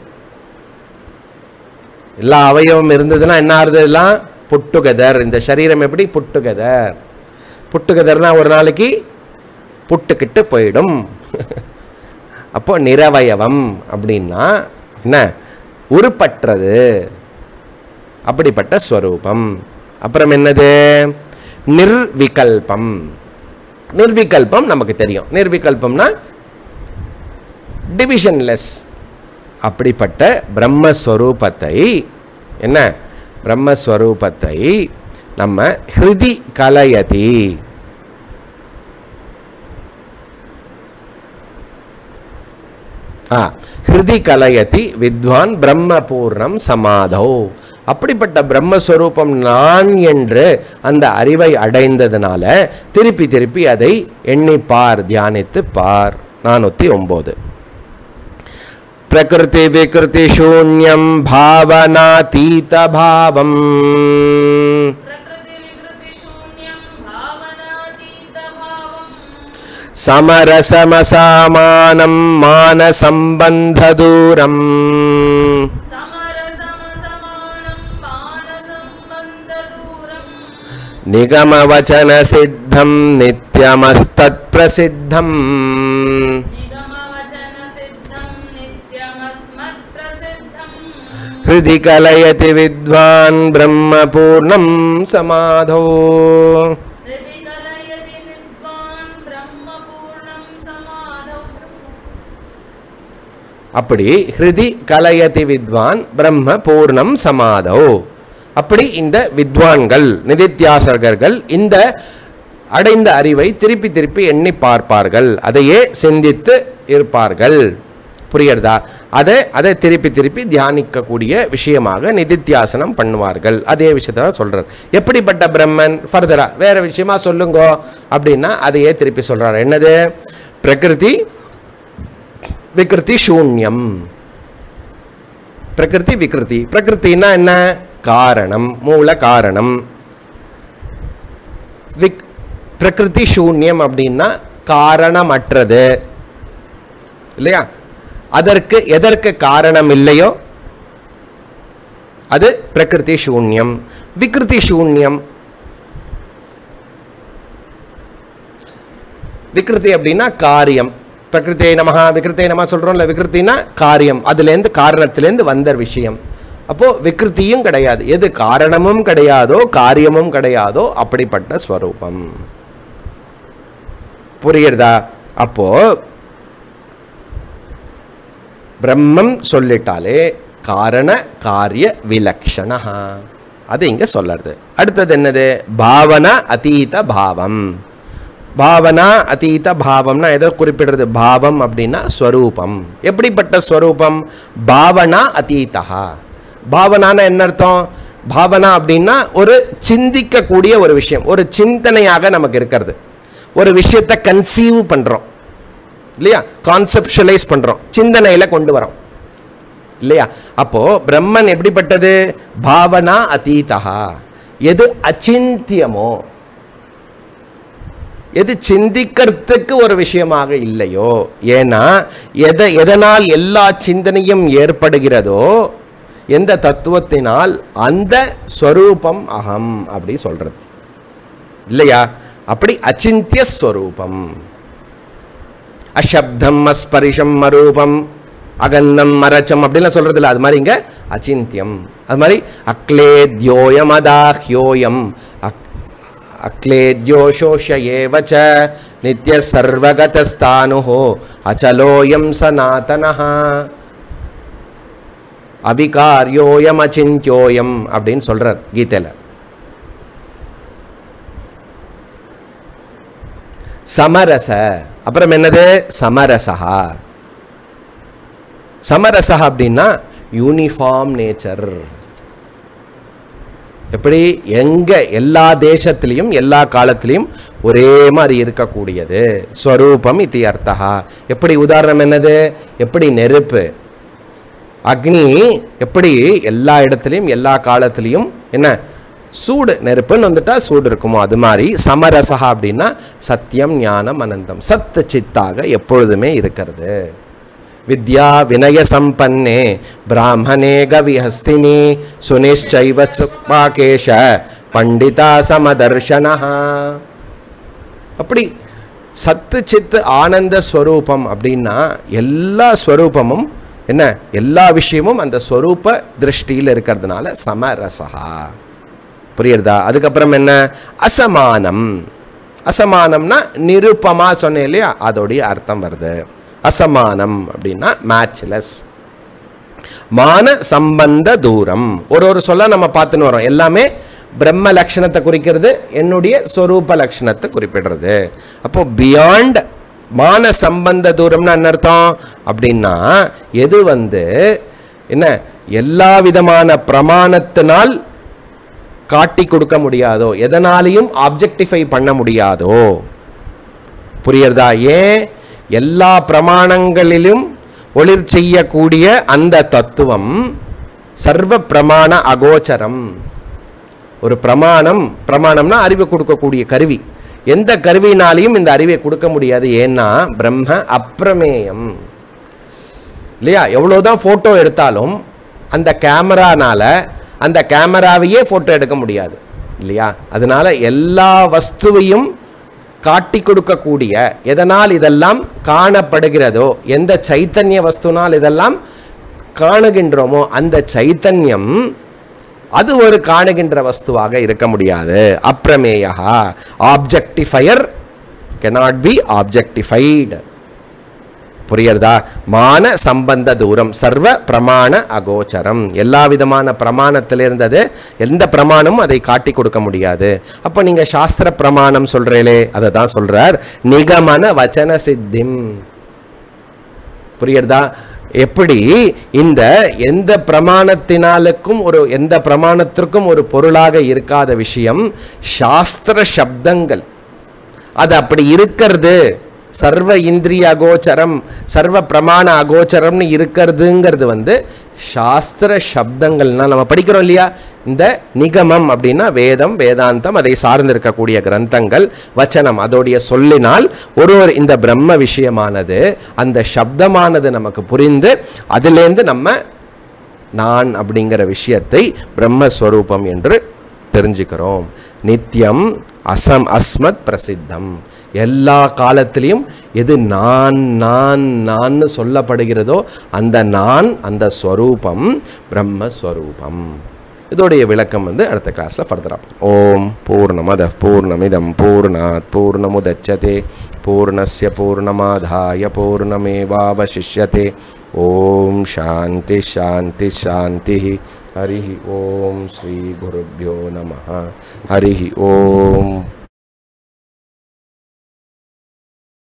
எல்லா அவயவம் இருந்ததுன்னா என்ன ஆறுது எல்லாம் புட்டுகதர் இந்த சரீரம் எப்படி புட்டுகதர் புட்டுகதர்னா ஒரு நாளைக்கு புட்டுக்கிட்டு போயிடும் அப்போ நிரவயவம் அப்படின்னா என்ன உருப்பற்றது அப்படிப்பட்ட ஸ்வரூபம் அப்புறம் என்னது நிர்விகல்பம் நிர்விகல்பம் நமக்கு தெரியும் நிர்விகல்பம்னா டிவிஷன்லெஸ் அப்படிப்பட்ட பிரம்மஸ்வரூபத்தை என்ன பிரம்மஸ்வரூபத்தை நம்ம ஹிருதி கலயதி ஆ ஹிருதி கலயதி வித்வான் பிரம்மபூர்ணம் சமாதோ அப்படிப்பட்ட பிரம்மஸ்வரூபம் நான் என்று அந்த அறிவை அடைந்ததுனால திருப்பி திருப்பி அதை எண்ணி பார் தியானித்து பார் நானூற்றி ஒம்பது प्रकृति विकृति शून्यं भावनातीतभावम् प्रकृति विकृति शून्यं भावनातीतभावम् समरसमसामानं मानसम्बन्धदूरम् समरसमसमानं मानसम्बन्धदूरम् निगमवचनसिद्धं नित्यमस्तत्प्रसिद्धम् निगमवचनसिद्धं ஹிருதி கலயதி வித்வான் பிரம்ம பூர்ணம் சமாதோ हृदि कलयति विद्वान् ब्रह्मपूर्णं समाधौ அப்படி ஹிருதி கலயதி வித்வான் பிரம்ம பூர்ணம் சமாதோ அப்படி இந்த வித்வான்கள் நிதித்தியாசகர்கள் இந்த அடைந்த அறிவை திருப்பி திருப்பி எண்ணி பார்ப்பார்கள் அதையே சிந்தித்து இருப்பார்கள் புரியுறதா அதை அதை திருப்பி திருப்பி தியானிக்கக்கூடிய விஷயமாக நிதித்தியாசனம் பண்ணுவார்கள் அதே விஷயத்தை தான் சொல்றார் எப்படிப்பட்ட பிரம்மன் ஃபர்தரா வேற விஷயமா சொல்லுங்கோ அப்படின்னா அதையே திருப்பி சொல்றார் என்னது பிரகிருதி விகிருதி சூன்யம் பிரகிருதி விகிருதி பிரகிருத்தின்னா என்ன காரணம் மூல காரணம் விக் பிரகிருதி சூன்யம் அப்படின்னா காரணமற்றது இல்லையா அதற்கு எதற்கு காரணம் இல்லையோ அது பிரகிருதி சூன்யம் விகிருதி சூன்யம் விகிருதி அப்படின்னா காரியம் பிரகிருத்தே நமஹா விகிருத்தே நம சொல்கிறோம்ல விகிருத்தினா காரியம் அதுலேருந்து காரணத்திலேருந்து வந்த விஷயம் அப்போது விகிருத்தியும் கிடையாது எது காரணமும் கிடையாதோ காரியமும் கிடையாதோ அப்படிப்பட்ட ஸ்வரூபம் புரியுறதா அப்போ பிரம்மம் சொல்லிட்டாலே காரண காரிய விலக்ஷணா அது இங்க சொல்லறது அடுத்தது என்னது பாவனா அதீத பாவம் பாவனா அதீத பாவம்னா எதை குறிப்பிடுறது பாவம் அப்படின்னா ஸ்வரூபம் எப்படிப்பட்ட ஸ்வரூபம் பாவனா அதீதா பாவனான என்ன அர்த்தம் பாவனா அப்படின்னா ஒரு சிந்திக்கக்கூடிய ஒரு விஷயம் ஒரு சிந்தனையாக நமக்கு இருக்கிறது ஒரு விஷயத்தை கன்சீவ் பண்றோம் இல்லையா கான்செப்ஷுவலைஸ் பண்றோம் சிந்தனையில கொண்டு வரோம் இல்லையா அப்போ பிரம்மன் எப்படிப்பட்டது பாவனா அதீதா எது அச்சிந்தியமோ எது சிந்திக்கிறதுக்கு ஒரு விஷயமாக இல்லையோ ஏன்னா எதை எதனால் எல்லா சிந்தனையும் ஏற்படுகிறதோ எந்த தத்துவத்தினால் அந்த ஸ்வரூபம் அகம் அப்படி சொல்றது இல்லையா அப்படி அச்சிந்திய ஸ்வரூபம் அசப்தம் அஸ்பரிஷம் அரூபம் அகந்தம் மரச்சம் அப்படிலாம் சொல்றது இல்லை அது மாதிரி இங்க அச்சிந்தியம் அது மாதிரி அக்லேத்யோயம் அதாஹ்யோயம் அக் அக்லேத்யோஷோஷ ஏவச்ச நித்ய சர்வகதஸ்தானுஹோ அச்சலோயம் சனாதனஹ அவிகாரியோயம் அச்சிந்தியோயம் அப்படின்னு சொல்றார் கீதையில சமரச அப்புறம் என்னது சமரசா சமரசா அப்படின்னா யூனிஃபார்ம் நேச்சர் எப்படி எங்க எல்லா தேசத்திலையும் எல்லா காலத்திலையும் ஒரே மாதிரி இருக்கக்கூடியது ஸ்வரூபம் இது அர்த்தா எப்படி உதாரணம் என்னது எப்படி நெருப்பு அக்னி எப்படி எல்லா இடத்துலையும் எல்லா காலத்திலையும் என்ன சூடு நெருப்புன்னு வந்துட்டா சூடு இருக்குமோ அது மாதிரி சமரசா அப்படின்னா சத்தியம் ஞானம் அனந்தம் சத்து சித்தாக எப்பொழுதுமே இருக்கிறது வித்யா வினய சம்பன்னே பிராமணே கவிஹஸ்தினி சுனிஷ்சைவ சுக்பாகேஷ பண்டிதா சமதர்ஷனா அப்படி சத்து சித்து ஆனந்த ஸ்வரூபம் அப்படின்னா எல்லா ஸ்வரூபமும் என்ன எல்லா விஷயமும் அந்த ஸ்வரூப திருஷ்டியில் இருக்கிறதுனால சமரசா புரியுறதா அதுக்கப்புறம் என்ன அசமானம் அசமானம்னா நிருப்பமா சொன்னேன் இல்லையா அதோடைய அர்த்தம் வருது அசமானம் அப்படின்னா மேட்ச்லெஸ் மான சம்பந்த தூரம் ஒரு ஒரு சொல்ல நம்ம பார்த்துன்னு வரோம் எல்லாமே பிரம்ம லட்சணத்தை குறிக்கிறது என்னுடைய ஸ்வரூப லட்சணத்தை குறிப்பிடுறது அப்போ பியாண்ட் மான சம்பந்த தூரம்னு என்ன அர்த்தம் அப்படின்னா எது வந்து என்ன எல்லா விதமான பிரமாணத்தினால் காட்டி கொடுக்க முடியாதோ எதனாலையும் ஆப்ஜெக்டிஃபை பண்ண முடியாதோ புரியுறதா ஏன் எல்லா பிரமாணங்களிலும் ஒளிர் செய்யக்கூடிய அந்த தத்துவம் சர்வ பிரமாண அகோச்சரம் ஒரு பிரமாணம் பிரமாணம்னா அறிவை கொடுக்கக்கூடிய கருவி எந்த கருவினாலையும் இந்த அறிவை கொடுக்க முடியாது ஏன்னா பிரம்ம அப்பிரமேயம் இல்லையா எவ்வளோதான் ஃபோட்டோ எடுத்தாலும் அந்த கேமரானால அந்த கேமராவையே ஃபோட்டோ எடுக்க முடியாது இல்லையா அதனால எல்லா வஸ்துவையும் காட்டி கொடுக்கக்கூடிய எதனால் இதெல்லாம் காணப்படுகிறதோ எந்த சைத்தன்ய வஸ்துனால் இதெல்லாம் காணுகின்றோமோ அந்த சைத்தன்யம் அது ஒரு காணுகின்ற வஸ்துவாக இருக்க முடியாது அப்பிரமேயா ஆப்ஜெக்டிஃபயர் cannot பி ஆப்ஜெக்டிஃபைடு புரியுறதா மான சம்பந்த தூரம் சர்வ பிரமாண அகோச்சரம் எல்லா விதமான பிரமாணத்தில் இருந்தது எந்த பிரமாணமும் அதை காட்டி கொடுக்க முடியாது அப்போ நீங்க சாஸ்திர பிரமாணம் சொல்றீங்களே அதை தான் சொல்றார் நிகமன வச்சன சித்திம் புரியுறதா எப்படி இந்த எந்த பிரமாணத்தினாலுக்கும் ஒரு எந்த பிரமாணத்திற்கும் ஒரு பொருளாக இருக்காத விஷயம் சாஸ்திர சப்தங்கள் அது அப்படி இருக்கிறது சர்வ இந்திரிய அகோச்சரம் சர்வ பிரமாண அகோச்சரம்னு இருக்கிறதுங்கிறது வந்து சாஸ்திர சப்தங்கள்னா நம்ம படிக்கிறோம் இல்லையா இந்த நிகமம் அப்படின்னா வேதம் வேதாந்தம் அதை சார்ந்திருக்கக்கூடிய கிரந்தங்கள் வச்சனம் அதோடைய சொல்லினால் ஒரு ஒரு இந்த பிரம்ம விஷயமானது அந்த சப்தமானது நமக்கு புரிந்து அதிலேருந்து நம்ம நான் அப்படிங்கிற விஷயத்தை பிரம்மஸ்வரூபம் என்று தெரிஞ்சுக்கிறோம் நித்தியம் அசம் அஸ்மத் பிரசித்தம் எல்லா காலத்திலையும் எது நான் நான் நான்னு சொல்லப்படுகிறதோ அந்த நான் அந்த ஸ்வரூபம் பிரம்மஸ்வரூபம் இதோடைய விளக்கம் வந்து அடுத்த கிளாஸில் ஃபர்தராக ஓம் பூர்ணமத பூர்ணமிதம் பூர்ணாத் பூர்ணமுதச்சதே பூர்ணஸ்ய பூர்ணமாதாய பூர்ணமேவாவசிஷ்யते ஓம் சாந்தி சாந்தி சாந்தி ஹரி ஓம் ஸ்ரீ குருभ्यो நமः ஹரி ஓம்